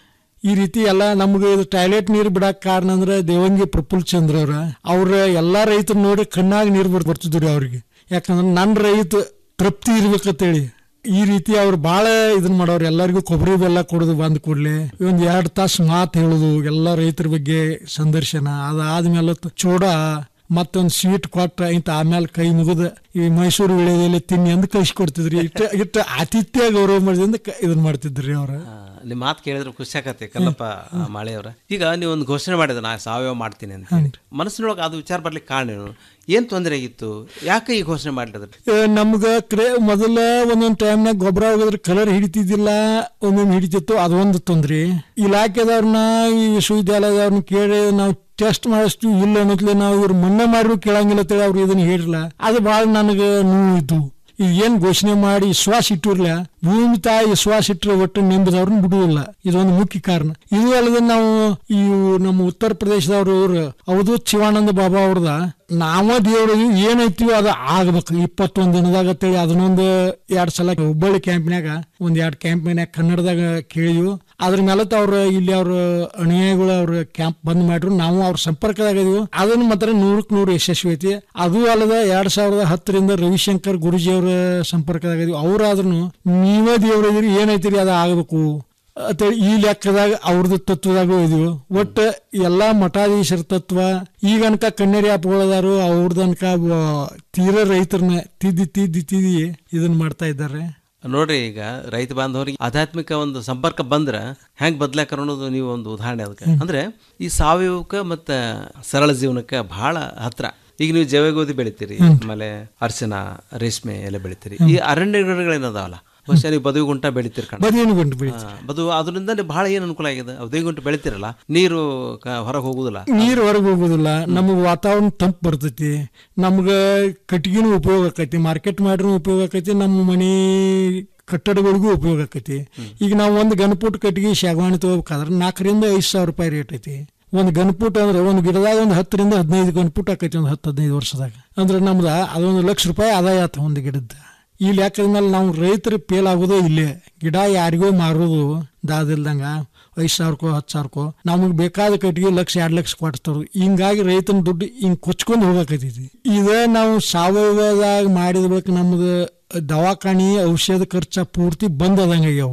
ಈ ರೀತಿ ಎಲ್ಲ ನಮ್ಗೆ ಇದು ಟಾಯ್ಲೆಟ್ ನೀರು ಬಿಡಕ್ ಕಾರಣ ಅಂದ್ರೆ ದೇವಂಗಿ ಪ್ರಫುಲ್ ಚಂದ್ರ ಅವ್ರ ಅವ್ರ ಎಲ್ಲಾ ರೈತರು ನೋಡಿ ಕಣ್ಣಾಗ ನೀರು ಬರ್ ಬರ್ತಿದ್ರಿ ಅವ್ರಿಗೆ ಯಾಕಂದ್ರೆ ನನ್ನ ರೈತ ತೃಪ್ತಿ ಇರ್ಬೇಕಂತೇಳಿ ಈ ರೀತಿ ಅವ್ರು ಬಾಳ ಇದನ್ ಮಾಡೋರು ಎಲ್ಲರಿಗೂ ಕೊಬ್ಬರಿ ಬೆಲ್ಲ ಕೊಡೋದು ಬಂದ ಕೂಡಲೇ ಒಂದ್ ಎರಡ್ ತಾಸು ಮಾತು ಹೇಳುದು ಎಲ್ಲ ರೈತರ ಬಗ್ಗೆ ಸಂದರ್ಶನ ಅದಾದ್ಮೇಲೆ ತ- ಚೂಡ ಮತ್ತೊಂದು ಸ್ವೀಟ್ ಕೊಟ್ಟ ಇಂತ ಆಮೇಲೆ ಕೈ ಮುಗಿದ ಈ ಮೈಸೂರು ವಿಳೆದಲ್ಲಿ ತಿನ್ನಿ ಅಂದ್ ಕಳಿಸ್ಕೊಡ್ತಿದ್ರಿ ಇಷ್ಟ ಇಷ್ಟ ಆತಿಥ್ಯ ಗೌರವ ಮಾಡಿದಿಂದ ಕ- ಇದನ್ ಮಾಡ್ತಿದ್ರಿ ಅವ್ರ ನಿಮ್ಮ ಮಾತು ಕೇಳಿದ್ರೆ ಖುಷಿ ಆಗತ್ತೆ ಕಲ್ಲಪ್ಪ ಮಾಳೆಯವರ ಈಗ ನೀವು ಒಂದು ಘೋಷಣೆ ಮಾಡಿದ ನಾ ಸಾವಯವ ಮಾಡ್ತೀನಿ ಅಂತ ಹೇಳಿ. ಮನಸ್ಸಿನೊಳಗೆ ಅದು ವಿಚಾರ ಬರ್ಲಿಕ್ಕೆ ಕಾರಣ ಏನು ಏನ್ ತೊಂದರೆ ಆಗಿತ್ತು ಯಾಕೆ ಈ ಘೋಷಣೆ ಮಾಡಿದ್ರಿ ಏ, ನಮ್ಗ ಕ್ರೇ ಮೊದಲ ಒಂದೊಂದ್ ಟೈಮ್ನಾಗ ಗೊಬ್ಬರ ಹೋಗಿದ್ರೆ ಕಲರ್ ಹಿಡಿತಿದ್ದಿಲ್ಲ ಒಮ್ಮೊಮ್ಮೆ ಹಿಡಿತಿತ್ತು ಅದೊಂದು ತೊಂದ್ರಿ ಇಲಾಖೆದವ್ರನ್ನ ಈ ವಿಶ್ವವಿದ್ಯಾಲಯದವ್ರನ್ನ ಕೇಳಿ ನಾವು ಟೆಸ್ಟ್ ಮಾಡಿಸ್ತೀವಿ ಇಲ್ಲ ಅನ್ನೋದ್ಲೆ ನಾವು ಇವ್ರು ಮನ್ನ ಮಾಡಿದ್ರು ಕೇಳಂಗಿಲ್ಲ ಅಂತೇಳಿ ಅವ್ರು ಇದನ್ನ ಹೇಳಿಲ್ಲ ಅದು ಭಾಳ ನನಗೆ ನೋವಿತ್ತು ಈಗ ಏನ್ ಘೋಷಣೆ ಮಾಡಿ ವಿಶ್ವಾಸ ಇಟ್ಟಿರ್ಲ ಭೂಮಿ ತಾಯಿ ವಿಶ್ವಾಸ ಇಟ್ಟರೆ ಒಟ್ಟು ನೆಂಬದವ್ರನ್ನ ಬಿಡುವುದಿಲ್ಲ ಇದೊಂದು ಮುಖ್ಯ ಕಾರಣ ಇದು ಅಲ್ಲದೆ ನಾವು ಈ ನಮ್ಮ ಉತ್ತರ ಪ್ರದೇಶದವ್ರು ಇವ್ರು ಅವಧೂತ್ ಶಿವಾನಂದ ಬಾಬಾ ಅವ್ರದ ನಾವ ದೇವ್ರ ಏನೈತಿವಿ ಅದು ಆಗ್ಬೇಕು ಇಪ್ಪತ್ತೊಂದ್ ದಿನದಾಗ ಅಂತೇಳಿ ಅದನ್ನೊಂದು ಎರಡ್ ಸಲ ಹುಬ್ಬಳ್ಳಿ ಕ್ಯಾಂಪ್ನ್ಯಾಗ ಒಂದ್ ಎರಡ್ ಕ್ಯಾಂಪ್ನ್ಯಾಗ ಕನ್ನಡದಾಗ ಕೇಳಿದ್ವು ಅದ್ರ ಮೇಲೆ ಅವ್ರ ಇಲ್ಲಿ ಅವ್ರ ಅನುಯಾಯಿಗಳು ಅವ್ರ ಕ್ಯಾಂಪ್ ಬಂದ್ ಮಾಡ್ರು ನಾವು ಅವ್ರ ಸಂಪರ್ಕದಾಗ ಇದೀವಿ ಅದನ್ನ ಮಾತ್ರ ನೂರಕ್ ನೂರು ಯಶಸ್ವಿ ಐತಿ ಅದು ಅಲ್ಲದೆ ಎರಡ್ ಸಾವಿರದ ಹತ್ತರಿಂದ ರವಿಶಂಕರ್ ಗುರುಜಿ ಅವರ ಸಂಪರ್ಕದಾಗ ಇದೀವಿ ಅವ್ರಾದ್ರೂ ನೀವೇ ದೇವ್ರ ಇದೀರಿ ಏನೈತಿರಿ ಅದು ಆಗ್ಬೇಕು ಅಂತೇಳಿ ಈ ಲೆಕ್ಕದಾಗ ಅವ್ರದ್ದು ತತ್ವದಾಗ ಇದೀವಿ ಒಟ್ಟು ಎಲ್ಲಾ ಮಠಾಧೀಶರ ತತ್ವ ಈಗ ಅನ್ಕ ಕಣ್ಣೇರಿ ಅಪ್ಪಗಳದಾರು ಅವ್ರದ್ದು ಅನ್ಕ ವ- ತೀರ ರೈತರನ್ನ ತಿದ್ದಿ ತಿದ್ದಿ ತಿದ್ದಿ ಇದನ್ನ ಮಾಡ್ತಾ ಇದ್ದಾರೆ ನೋಡ್ರಿ ಈಗ ರೈತ ಬಾಂಧವರಿಗೆ ಆಧ್ಯಾತ್ಮಿಕ ಒಂದು ಸಂಪರ್ಕ ಬಂದ್ರ ಹೆಂಗ್ ಬದ್ಲಾಕರ್ ಅನ್ನೋದು ನೀವು ಒಂದು ಉದಾಹರಣೆ ಅದಕ್ಕೆ ಅಂದ್ರೆ ಈ ಸಾವಯವಕ್ಕೆ ಮತ್ತೆ ಸರಳ ಜೀವನಕ್ಕೆ ಬಹಳ ಹತ್ರ ಈಗ ನೀವು ಜೈವಗೋಧಿ ಬೆಳಿತೀರಿ ಆಮೇಲೆ ಅರಿಶಿನ ರೇಷ್ಮೆ ಎಲ್ಲ ಬೆಳಿತೀರಿ ಈ ಅರಣ್ಯ ಗಿಡಗಳೇನದಾವಲ್ಲ ಬಹುಶಃ ನೀವು ಬದುವು ಗುಂಟ ಬೆಳಿತೀರಿ ಕಣ ಬದಿಯನ್ನು ಗುಂಟು ಬೆಳಿತೀರಿ. ಬದು ಅದರಿಂದ ನೀವು ಬಹಳ ಏನು ಅನುಕೂಲ ಆಗಿದೆ ಬದುವು ಗುಂಟು ಬೆಳಿತೀರಲ್ಲ ನೀರು ಹೊರಗೆ ಹೋಗುದಿಲ್ಲ ನೀರು ಹೊರಗೆ ಹೋಗೋದಿಲ್ಲ ನಮಗೆ ವಾತಾವರಣ ತಂಪು ಬರ್ತೈತಿ ನಮ್ಗೆ ಕಟ್ಟಿಗೆನೂ ಉಪಯೋಗ ಆಕೈತಿ ಮಾರ್ಕೆಟ್ ಮಾಡ್ರೂ ಉಪಯೋಗ ಆಕೈತಿ ನಮ್ಮ ಮನೆ ಕಟ್ಟಡಗಳಿಗೂ ಉಪಯೋಗ ಆಕೈತಿ ಈಗ ನಾವು ಒಂದು ಗಣಪುಟ್ ಕಟ್ಟಿಗೆ ಶಾಗವಾಣಿ ತಗೋಬೇಕಾದ್ರೆ ನಾಲ್ಕರಿಂದ ಐದು ಸಾವಿರ ರೂಪಾಯಿ ರೇಟ್ ಐತಿ ಒಂದು ಗಣಪುಟ್ ಅಂದ್ರೆ ಒಂದು ಗಿಡದಾಗ ಒಂದು ಹತ್ತರಿಂದ ಹದಿನೈದು ಗಣಪುಟ್ ಆಕೈತಿ ಒಂದು ಹತ್ತು ಹದಿನೈದು ವರ್ಷದಾಗ ಅಂದ್ರೆ ನಮ್ದು ಅದೊಂದು ಲಕ್ಷ ರೂಪಾಯಿ ಆದಾಯ ಆತ ಒಂದು ಗಿಡದ ಈ ಲೆಕ್ಕದ ಮೇಲೆ ನಾವು ರೈತರು ಫೇಲ್ ಆಗೋದು ಇಲ್ಲೇ ಗಿಡ ಯಾರಿಗೋ ಮಾರೋದು ದಾದಿಲ್ದಂಗ ಐದು ಸಾವಿರಕ್ಕೋ ಹತ್ತು ಸಾವಿರಕ್ಕೋ ನಮಗೆ ಬೇಕಾದ ಕಟ್ಟಿಗೆ ಲಕ್ಷ ಎರಡು ಲಕ್ಷ ಕೊಡ್ತಾರ ಹಿಂಗಾಗಿ ರೈತನ ದುಡ್ಡು ಹಿಂಗ್ ಕೊಚ್ಕೊಂಡು ಹೋಗಕತ್ತೈತಿ ಇದ ನಾವು ಸಾವಯವದಾಗ ಮಾಡಿದ ಬಳಿಕ ನಮ್ದು ದವಾಖಾನಿ ಔಷಧ ಖರ್ಚ ಪೂರ್ತಿ ಬಂದ್ ಆದಂಗ ಆಗ್ಯಾವ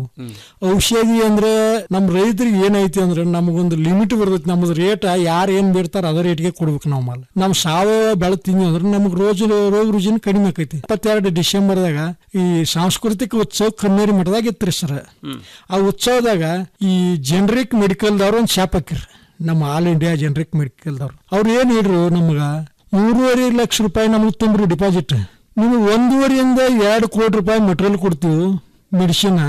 ಔಷಧಿ ಅಂದ್ರೆ ನಮ್ ರೈತರಿಗೆ ಏನೈತಿ ಅಂದ್ರೆ ನಮಗೊಂದು ಲಿಮಿಟ್ ಬರ್ತೈತಿ ನಮ್ದು ರೇಟ್ ಯಾರು ಏನ್ ಬೇಡ್ತಾರ ಅದ ರೇಟ್ಗೆ ಕೊಡ್ಬೇಕು ನಾವು ಮಾಲ್ ನಮ್ ಸಾವಯವ ಬೆಳೆ ತಿಂದ್ವಿ ಅಂದ್ರೆ ನಮ್ಗೆ ರೋಜು ರೋಗ ರುಜಿನ ಕಡಿಮೆ ಆಕೈತಿ ಇಪ್ಪತ್ತೆರಡು ಡಿಸೆಂಬರ್ದಾಗ ಈ ಸಾಂಸ್ಕೃತಿಕ ಉತ್ಸವ ಕಣ್ಣೇರಿ ಮಠದಾಗ ಇತ್ರಿ ಸರ್ ಆ ಉತ್ಸವದಾಗ ಈ ಜನರಿಕ್ ಮೆಡಿಕಲ್ದವ್ರು ಒಂದು ಶಾಪ್ ಹಾಕಿರ್ ನಮ್ಮ ಆಲ್ ಇಂಡಿಯಾ ಜನರಿಕ್ ಮೆಡಿಕಲ್ದವ್ರು ಅವ್ರು ಏನ್ ಹೇಳ್ರು ನಮ್ಗ ಮೂರುವರೆ ಲಕ್ಷ ರೂಪಾಯಿ ನಮಗೆ ತುಂಬ್ರಿ ಡಿಪಾಸಿಟ್ ನಿಮಗೆ ಒಂದೂವರೆಯಿಂದ ಎರಡು ಕೋಟಿ ರೂಪಾಯಿ ಮೆಟೀರಿಯಲ್ ಕೊಡ್ತೀವಿ ಮೆಡಿಸಿನ್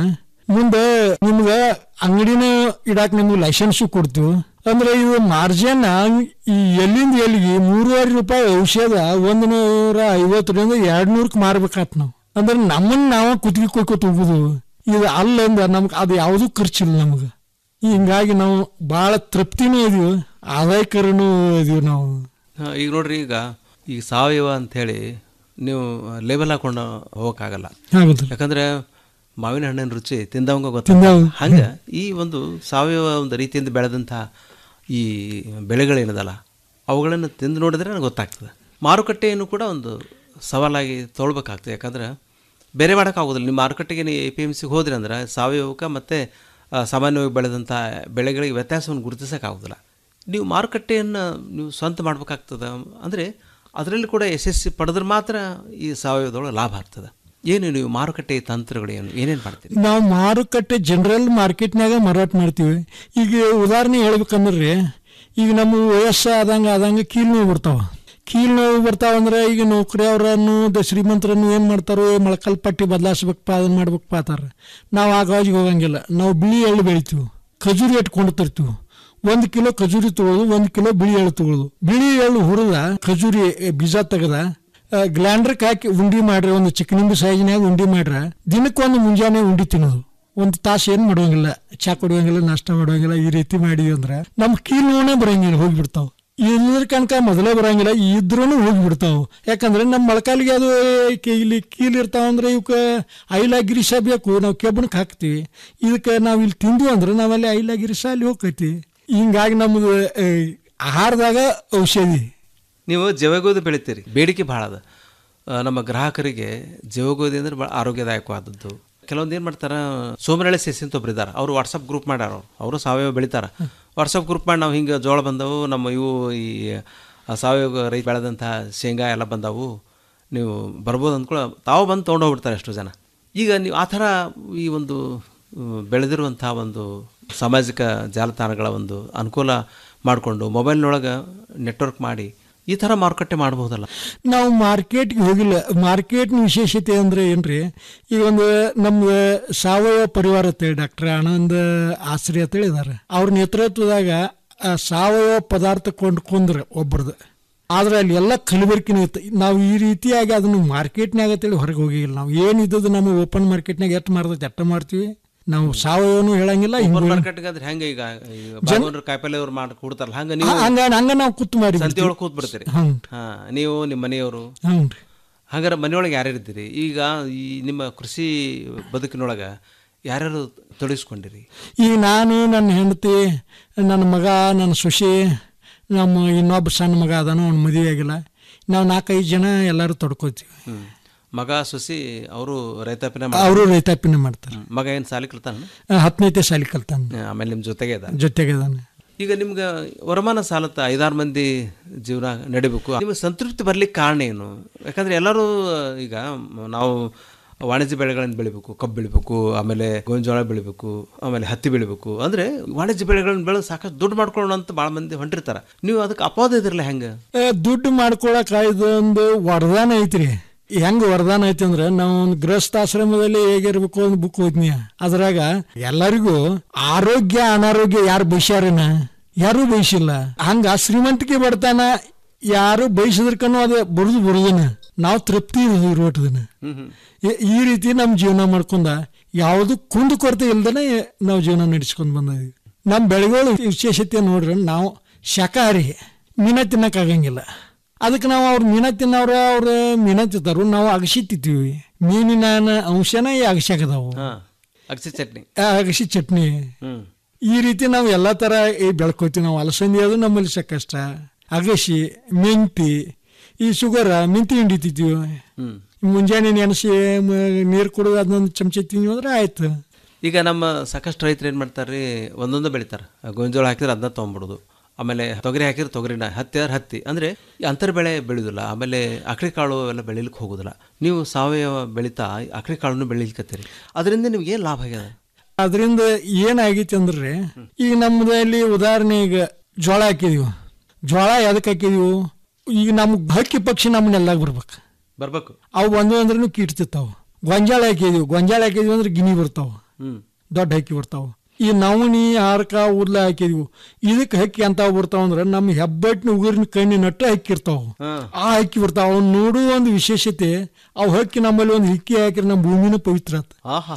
ಮುಂದೆ ನಿಮ್ಗ ಅಂಗಡಿನ ಇಡಾಕ್ ನಿಮ್ಗೆ ಲೈಸೆನ್ಸು ಕೊಡ್ತೀವಿ ಅಂದ್ರೆ ಇದು ಮಾರ್ಜಿನ್ ಈ ಎಲ್ಲಿಂದ ಎಲ್ಲಿಗೆ ಮೂರುವರೆ ರೂಪಾಯಿ ಔಷಧ ಒಂದ್ ನೂರ ಐವತ್ತರಿಂದ ಎರಡ್ ನೂರಕ್ಕೆ ಮಾರ್ಬೇಕಾತ್ ನಾವು ಅಂದ್ರೆ ನಮ್ಮನ್ನ ನಾವ ಕುತ್ತಿಗೆ ಕೊಯ್ಕೊತ ಹೋಗುದು ಇದು ಅಲ್ಲಂದ ನಮ್ಗೆ ಅದು ಯಾವುದೂ ಖರ್ಚಿಲ್ಲ ನಮ್ಗೆ ಹಿಂಗಾಗಿ ನಾವು ಭಾಳ ತೃಪ್ತಿನೂ ಇದೀವಿ ಆದಾಯಕರನೂ ಇದೀವಿ ನಾವು ಹಾ, ಈಗ ನೋಡ್ರಿ ಈಗ ಈ ಸಾವಯವ ಅಂಥೇಳಿ ನೀವು ಲೇಬಲ್ ಹಾಕೊಂಡು ಹೋಗೋಕ್ಕಾಗಲ್ಲ ಆಗುದಿಲ್ಲ. ಯಾಕಂದ್ರೆ ಮಾವಿನ ಹಣ್ಣಿನ ರುಚಿ ತಿಂದವಂಗ ಗೊತ್ತ ತಿಂದವ- ಹಂಗ ಈ ಒಂದು ಸಾವಯವ ಒಂದು ರೀತಿಯಿಂದ ಬೆಳೆದಂಥ ಈ ಬೆಳೆಗಳೇನದಲ್ಲ ಅವುಗಳನ್ನು ತಿಂದು ನೋಡಿದ್ರೆ ನನಗೆ ಗೊತ್ತಾಗ್ತದೆ ಮಾರುಕಟ್ಟೆಯನ್ನು ಕೂಡ ಒಂದು ಸವಾಲಾಗಿ ತೊಳ್ಬೇಕಾಗ್ತದೆ ಯಾಕಂದ್ರೆ ಬೇರೆ ಮಾಡೋಕ್ಕಾಗೋದಿಲ್ಲ ನಿಮ್ಮ ಮಾರುಕಟ್ಟೆಗೆ ನೀವು ಎ ಪಿ ಎಮ್ ಸಿಗೆ ಹೋದ್ರಿ ಅಂದ್ರೆ ಸಾವಯವಕ್ಕೆ ಮತ್ತು ಆ, ಸಾಮಾನ್ಯವಾಗಿ ಬೆಳೆದಂಥ ಬೆಳೆಗಳಿಗೆ ವ್ಯತ್ಯಾಸವನ್ನು ಗುರುತಿಸೋಕ್ಕಾಗೋದಿಲ್ಲ ನೀವು ಮಾರುಕಟ್ಟೆಯನ್ನು ನೀವು ಸ್ವಂತ ಮಾಡ್ಬೇಕಾಗ್ತದೆ ಅಂದರೆ ಅದರಲ್ಲಿ ಕೂಡ ಯಶಸ್ಸು ಪಡೆದ್ರೆ ಮಾತ್ರ ಈ ಸಾವಯವದೊಳಗೆ ಲಾಭ ಆಗ್ತದೆ ಏನು ನೀವು ಮಾರುಕಟ್ಟೆ ತಂತ್ರಗಳು ಏನು ಏನೇನು ಮಾಡ್ತೀರಿ ನಾವು ಮಾರುಕಟ್ಟೆ ಜನರಲ್ ಮಾರ್ಕೆಟ್ನಾಗ ಮಾರಾಟ ಮಾಡ್ತೀವಿ ಈಗ ಉದಾಹರಣೆ ಹೇಳ್ಬೇಕಂದ್ರೆ ಈಗ ನಮ್ಮ ವಯಸ್ಸು ಆದಂಗೆ ಆದಂಗೆ ಕೀಲು ನೋವು ಬರ್ತಾವ ಕೀಲು ನೋವು ಬರ್ತಾವ ಅಂದ್ರೆ ಈಗ ನೌಕರಿ ಅವರನ್ನು ದ ಶ್ರೀಮಂತರನ್ನು ಏನು ಮಾಡ್ತಾರೋ ಮೊಳಕಲ್ ಪಟ್ಟಿ ಬದಲಾಯಿಸ್ಬೇಕಪ್ಪ ಅದನ್ನ ಮಾಡ್ಬೇಕಪ್ಪ ಅಂತಾರೆ ನಾವು ಆ ಗಾಜಿಗೆ ಹೋಗಂಗಿಲ್ಲ ನಾವು ಬಿಳಿ ಎಳ್ಳು ಬೆಳಿತೀವಿ ಖಜೂರಿ ಇಟ್ಕೊಂಡು ತರ್ತೀವಿ ಒಂದು ಕಿಲೋ ಖಜೂರಿ ತಗೊಳ್ಳೋದು ಒಂದು ಕಿಲೋ ಬಿಳಿ ಎಳ್ಳು ತಗೊಳ್ಳೋದು ಬಿಳಿ ಎಳ್ಳು ಹುರಿದ ಖಜೂರಿ ಎ, ಬೀಜ ತೆಗೆದ ಗ್ಲ್ಯಾಂಡ್ರಕ್ಕೆ ಹಾಕಿ ಉಂಡಿ ಮಾಡ್ರಿ ಒಂದು ಚಿಕ್ಕನಿಂಬಿ ಸೈಜ್ನಾಗ ಉಂಡಿ ಮಾಡ್ರ ದಿನಕ್ಕೊಂದು ಮುಂಜಾನೆ ಉಂಡಿ ತಿನ್ನೋದು ಒಂದು ತಾಸು ಏನು ಮಾಡುವಂಗಿಲ್ಲ ಚಾ ಕುಡಿಯೋಂಗಿಲ್ಲ ನಾಷ್ಟ ಮಾಡುವಂಗಿಲ್ಲ ಈ ರೀತಿ ಮಾಡಿದ್ವಿ ಅಂದ್ರೆ ನಮ್ಮ ಕೀಲು ನೋವೇ ಬರಂಗಿಲ್ಲ ಹೋಗಿಬಿಡ್ತಾವ ಇಲ್ಲದ್ರ ಕನಕ ಮೊದಲೇ ಬರಂಗಿಲ್ಲ ಇದ್ರೂ ಹೋಗಿಬಿಡ್ತಾವ ಯಾಕಂದ್ರೆ ನಮ್ಮ ಮೊಳಕಾಲಿಗೆ ಅದು ಕಿ- ಇಲ್ಲಿ ಕೀಲ್ ಇರ್ತಾವ ಅಂದ್ರೆ ಇವಕ್ಕೆ ಐಲ ಗಿರಿಸ ಬೇಕು ನಾವು ಕೆಬ್ಬಣಕ್ಕೆ ಹಾಕ್ತಿವಿ ಇದಕ್ಕೆ ನಾವು ಇಲ್ಲಿ ತಿಂದ್ವಿ ಅಂದ್ರೆ ನಾವಲ್ಲಿ ಐಲ ಗಿರಿಸ ಅಲ್ಲಿ ಹೋಗ್ತೈತಿ ಹಿಂಗಾಗಿ ನಮ್ಮದು ಏ, ಆಹಾರದಾಗ ಔಷಧಿ ನೀವು ಜವಗೋಧಿ ಬೆಳಿತೀರಿ ಬೇಡಿಕೆ ಭಾಳ ಅದ ಆ, ನಮ್ಮ ಗ್ರಾಹಕರಿಗೆ ಜವಗೋಧಿ ಅಂದ್ರೆ ಭಾಳ ಆರೋಗ್ಯದಾಯಕವಾದದ್ದು ಕೆಲವೊಂದು ಏನು ಮಾಡ್ತಾರೆ ಸೋಮರಳೆ ಸೇಸಿ ಅಂತ ಒಬ್ರು ಇದ್ದಾರೆ ಅವರು ವಾಟ್ಸಪ್ ಗ್ರೂಪ್ ಮಾಡ್ಯಾರ ಅವ್ರು ಅವರು ಸಾವಯವ ಬೆಳಿತಾರೆ ವಾಟ್ಸಪ್ ಗ್ರೂಪ್ ಮಾಡಿ ನಾವು ಹಿಂಗೆ ಜೋಳ ಬಂದವು ನಮ್ಮ ಇವು ಈ ಆ, ಸಾವಯವ ರೈತ ಬೆಳೆದಂಥ ಶೇಂಗಾ ಎಲ್ಲ ಬಂದವು ನೀವು ಬರ್ಬೋದು ಅಂದ್ಕೊಳ್ಳೋ ತಾವು ಬಂದು ತೊಗೊಂಡು ಹೋಗ್ಬಿಡ್ತಾರೆ ಎಷ್ಟೋ ಜನ ಈಗ ನೀವು ಆ ಥರ ಈ ಒಂದು ಉಮ್, ಬೆಳೆದಿರುವಂಥ ಒಂದು ಸಾಮಾಜಿಕ ಜಾಲತಾಣಗಳ ಒಂದು ಅನುಕೂಲ ಮಾಡಿಕೊಂಡು ಮೊಬೈಲ್ನೊಳಗೆ ನೆಟ್ವರ್ಕ್ ಮಾಡಿ ಈ ಥರ ಮಾರುಕಟ್ಟೆ ಮಾಡಬಹುದಲ್ಲ ನಾವು ಮಾರ್ಕೆಟ್ಗೆ ಹೋಗಿಲ್ಲ ಮಾರ್ಕೆಟ್ನ ವಿಶೇಷತೆ ಅಂದ್ರೆ ಏನ್ರಿ ಈಗ ಒಂದು ನಮ್ಮ ಸಾವಯವ ಪರಿವಾರ ಅಂತೇಳಿ ಡಾಕ್ಟರ್ ಆನಂದ್ ಆಶ್ರಯ ಅಂತೇಳಿ ಇದಾರೆ ಅವ್ರ ನೇತೃತ್ವದಾಗ ಆ ಸಾವಯವ ಪದಾರ್ಥ ಕೊಂಡ್ಕೊಂಡ್ರೆ ಒಬ್ರದ್ದು ಆದ್ರೆ ಅಲ್ಲಿ ಎಲ್ಲ ಕಲಬೆರಕಿನ ಇತ್ತು ನಾವು ಈ ರೀತಿಯಾಗಿ ಅದನ್ನು ಮಾರ್ಕೆಟ್ನಾಗ ಅಂತೇಳಿ ಹೊರಗೆ ಹೋಗಿಲ್ಲ ನಾವು ಏನಿದ್ದದು ನಮ್ಮ ಓಪನ್ ಮಾರ್ಕೆಟ್ನಾಗ ಎಷ್ಟು ಮಾರ್ತೈತೆ ಅಟ್ಟ ಮಾಡ್ತೀವಿ ನಾವು ಸಾವಯವನು ಹೇಳಂಗಿಲ್ಲ ಓಪನ್ ಹಿಂಗ್ ಮಾರ್ಕೆಟ್ಗೆ ಅಂದ್ರೆ ಹೆಂಗೆ ಈಗ ಈಗ ಬಾಗವನ್ರು ಕಾಯಿಪಲ್ಲೆ ಅವ್ರು ಮಾಡಿ ಕೊಡ್ತಾರಲ್ಲ ಹಂಗೆ ನೀವು ಹಂಗ ಹಂಗ ನಾವು ಕೂತು ಮಾಡಿ ಸಂತೆ ಒಳಗೆ ಕೂತ್ ಬಿಡ್ತೀರಿ ಹ್ಞೂ ಹಾ ನೀವು ನಿಮ್ಮ ಮನೆಯವರು ಹ್ಞೂ ಹಾಗಾದ್ರೆ ಮನೆಯೊಳಗೆ ಯಾರ್ಯಾರು ಇದ್ದೀರಿ ಈಗ ಈ ನಿಮ್ಮ ಕೃಷಿ ಬದುಕಿನೊಳಗೆ ಯಾರ್ಯಾರು ತೊಡಗಿಸ್ಕೊಂಡಿರಿ ಈಗ ನಾನು ನನ್ನ ಹೆಂಡತಿ ನನ್ನ ಮಗ ನನ್ನ ಸೊಸೆ ನಮ್ಮ ಇನ್ನೊಬ್ಬ ಸಣ್ಣ ಮಗ ಅದಾನು ಅವ್ನು ಮದುವೆ ಆಗಿಲ್ಲ ನಾವು ನಾಲ್ಕೈದು ಜನ ಎಲ್ಲರೂ ತೊಡ್ಕೋತೀವಿ ಹ್ಮ್. ಮಗ ಸೊಸಿ ಅವರು ರೈತಾಪಿನ ಅವರು ರೈತಾಪಿನ ಮಾಡ್ತಾರೆ ಮಗ ಏನು ಸಾಲಿ ಕಲ್ತಾನ ಆ, ಹತ್ತನೇತೆ ಸಾಲಿ ಕಲ್ತಾನೆ ಆಮೇಲೆ ನಿಮ್ಮ ಜೊತೆಗೆ ಅದ ಜೊತೆಗೆ ಅದಾನೆ ಈಗ ನಿಮ್ಗೆ ವರಮಾನ ಸಾಲತ್ತ ಐದಾರು ಮಂದಿ ಜೀವನ ನಡಿಬೇಕು ನಿಮಗೆ ಸಂತೃಪ್ತಿ ಬರ್ಲಿಕ್ಕೆ ಕಾರಣ ಏನು ಯಾಕಂದ್ರೆ ಎಲ್ಲರೂ ಈಗ ನಾವು ವಾಣಿಜ್ಯ ಬೆಳೆಗಳನ್ನು ಬೆಳಿಬೇಕು ಕಬ್ಬು ಬೆಳಿಬೇಕು ಆಮೇಲೆ ಗೋಂಜಾಳ ಬೆಳಿಬೇಕು ಆಮೇಲೆ ಹತ್ತಿ ಬೆಳಿಬೇಕು ಅಂದ್ರೆ ವಾಣಿಜ್ಯ ಬೆಳೆಗಳನ್ನ ಬೆಳೆದು ಸಾಕಷ್ಟು ದುಡ್ಡು ಮಾಡ್ಕೊಳ್ಳೋಣ ಅಂತ ಭಾಳ ಮಂದಿ ಹೊಂಟಿರ್ತಾರೆ ನೀವು ಅದಕ್ಕೆ ಅಪವಾದ ಇದ್ರಲ್ಲ ಹೆಂಗೆ ಆ, ದುಡ್ಡು ಮಾಡ್ಕೊಳಕ್ ಇದೊಂದು ವರದಾನ ಐತ್ರಿ ಹೆಂಗ್ ವರದಾನ ಐತಿ ಅಂದ್ರೆ ನಾವು ಒಂದು ಗೃಹಸ್ಥಾಶ್ರಮದಲ್ಲಿ ಹೇಗಿರ್ಬೇಕು ಒಂದು ಬುಕ್ ಓದ್ನಿ ಅದ್ರಾಗ ಎಲ್ಲರಿಗೂ ಆರೋಗ್ಯ ಅನಾರೋಗ್ಯ ಯಾರು ಬಯಸ್ಯಾರನ ಯಾರು ಬಯಸಿಲ್ಲ ಹಂಗ ಶ್ರೀಮಂತಿಕೆ ಬರ್ತಾನ ಯಾರು ಬಯಸಿದ್ರಕನು ಅದು ಬರುದು ಬರುದನ ನಾವು ತೃಪ್ತಿ ಇರೋಟದನ ಈ ರೀತಿ ನಮ್ಮ ಜೀವನ ಮಾಡ್ಕೊಂಡ ಯಾವುದು ಕುಂದು ಕೊರತೆ ಇಲ್ದನೆ ನಾವು ಜೀವನ ನಡೆಸ್ಕೊಂಡ್ ಬಂದಿದ್ವಿ ನಮ್ಮ ಬೆಳೆಗಳು ವಿಶೇಷತೆ ನೋಡ್ರಿ ನಾವು ಶಾಕಾಹಾರಿ ಮೀನ ತಿನ್ನಕ್ಕಾಗಂಗಿಲ್ಲ ಅದಕ್ಕೆ ನಾವು ಅವ್ರು ಮೀನ ತಿನ್ನೋರು ಅವ್ರು ಮೀನ ತಿಂತಾರು ನಾವು ಅಗಸಿ ತಿಂತೀವಿ ಮೀನಿನ ಅಂಶನ ಈ ಅಗಸ್ಯಾಕದಾವು ಹಾ ಅಗಸಿ ಚಟ್ನಿ ಆ ಅಗಸಿ ಚಟ್ನಿ ಹ್ಮ್ ಈ ರೀತಿ ನಾವು ಎಲ್ಲ ಥರ ಈ ಬೆಳ್ಕೊತೀವಿ ನಾವು ಅಲಸಂದಿ ಅದು ನಮ್ಮಲ್ಲಿ ಸಾಕಷ್ಟ ಅಗಸಿ ಮೆಂತಿ ಈ ಶುಗರ ಮೆಂತಿ ಹಿಂಡಿ ತಿಂತೀವಿ ಹ್ಮ್ ಮುಂಜಾನೆ ನೆನೆಸಿ ನೀರು ಕುಡಿದು ಅದನ್ನೊಂದು ಚಮಚ ತಿಂದ್ವಿ ಅಂದ್ರೆ ಆಯ್ತು ಈಗ ನಮ್ಮ ಸಾಕಷ್ಟು ರೈತರು ಏನು ಮಾಡ್ತಾರೆ ಒಂದೊಂದು ಬೆಳಿತಾರೆ ಗೋಂಜಾಳ ಹಾಕಿದ್ರೆ ಅದನ್ನ ತೊಗೊಂಬಿಡೋದು ಆಮೇಲೆ ತೊಗರಿ ಹಾಕಿದ್ರೆ ತೊಗರಿನ ಹತ್ತಿ ಆದ್ರೆ ಹತ್ತಿ ಅಂದರೆ ಅಂತರ ಬೆಳೆ ಬೆಳೆಯೋದಿಲ್ಲ ಆಮೇಲೆ ಆಕಳಿ ಕಾಳು ಎಲ್ಲ ಬೆಳಿಲಿಕ್ಕೆ ಹೋಗೋದಿಲ್ಲ ನೀವು ಸಾವಯವ ಬೆಳೀತಾ ಆಕಳಿ ಕಾಳನ್ನು ಬೆಳಿಲಿಕ್ಕತ್ತೀರಿ ಅದರಿಂದ ನಿಮ್ಗೆ ಏನು ಲಾಭ ಆಗ್ಯದ ಅದರಿಂದ ಏನಾಗೈತಿ ಅಂದ್ರೆ ಈಗ ನಮ್ಮದಲ್ಲಿ ಉದಾಹರಣೆ ಈಗ ಜೋಳ ಹಾಕಿದೀವಿ ಜೋಳ ಎದಕ್ಕೆ ಹಾಕಿದೀವಿ ಈಗ ನಮ್ಗೆ ಹಕ್ಕಿ ಪಕ್ಷಿ ನಮ್ಮನ್ನೆಲ್ಲ ಬರ್ಬೇಕು ಬರ್ಬೇಕು ಅವು ಬಂದು ಅಂದ್ರೆ ಕೀಟ್ತಿರ್ತಾವ ಗೊಂಜಾಳ ಹಾಕಿದೀವಿ ಗೊಂಜಾಳ ಹಾಕಿದೀವಿ ಅಂದ್ರೆ ಗಿನಿ ಬರ್ತಾವ ಹ್ಮ್ ದೊಡ್ಡ ಹಕ್ಕಿ ಬರ್ತಾವ ಈ ನವಣಿ ಹಾರಕ ಉದ್ಲ ಹಾಕಿದ್ವು ಇದಕ್ಕೆ ಹಕ್ಕಿ ಅಂತ ಬರ್ತಾವ ಅಂದ್ರೆ ನಮ್ಮ ಹೆಬ್ಬಟ್ಟಿನ ಉಗುರಿನ ಕಣ್ಣಿನ ನಟ್ಟ ಹಕ್ಕಿ ಇರ್ತಾವ ಆ ಹಕ್ಕಿ ಬರ್ತಾವ ಅವ್ನು ನೋಡುವ ಒಂದು ವಿಶೇಷತೆ ಅವು ಹಕ್ಕಿ ನಮ್ಮಲ್ಲಿ ಒಂದು ಹಿಕ್ಕಿ ಹಾಕಿದ್ರೆ ನಮ್ಮ ಭೂಮಿನ ಪವಿತ್ರ ಆತ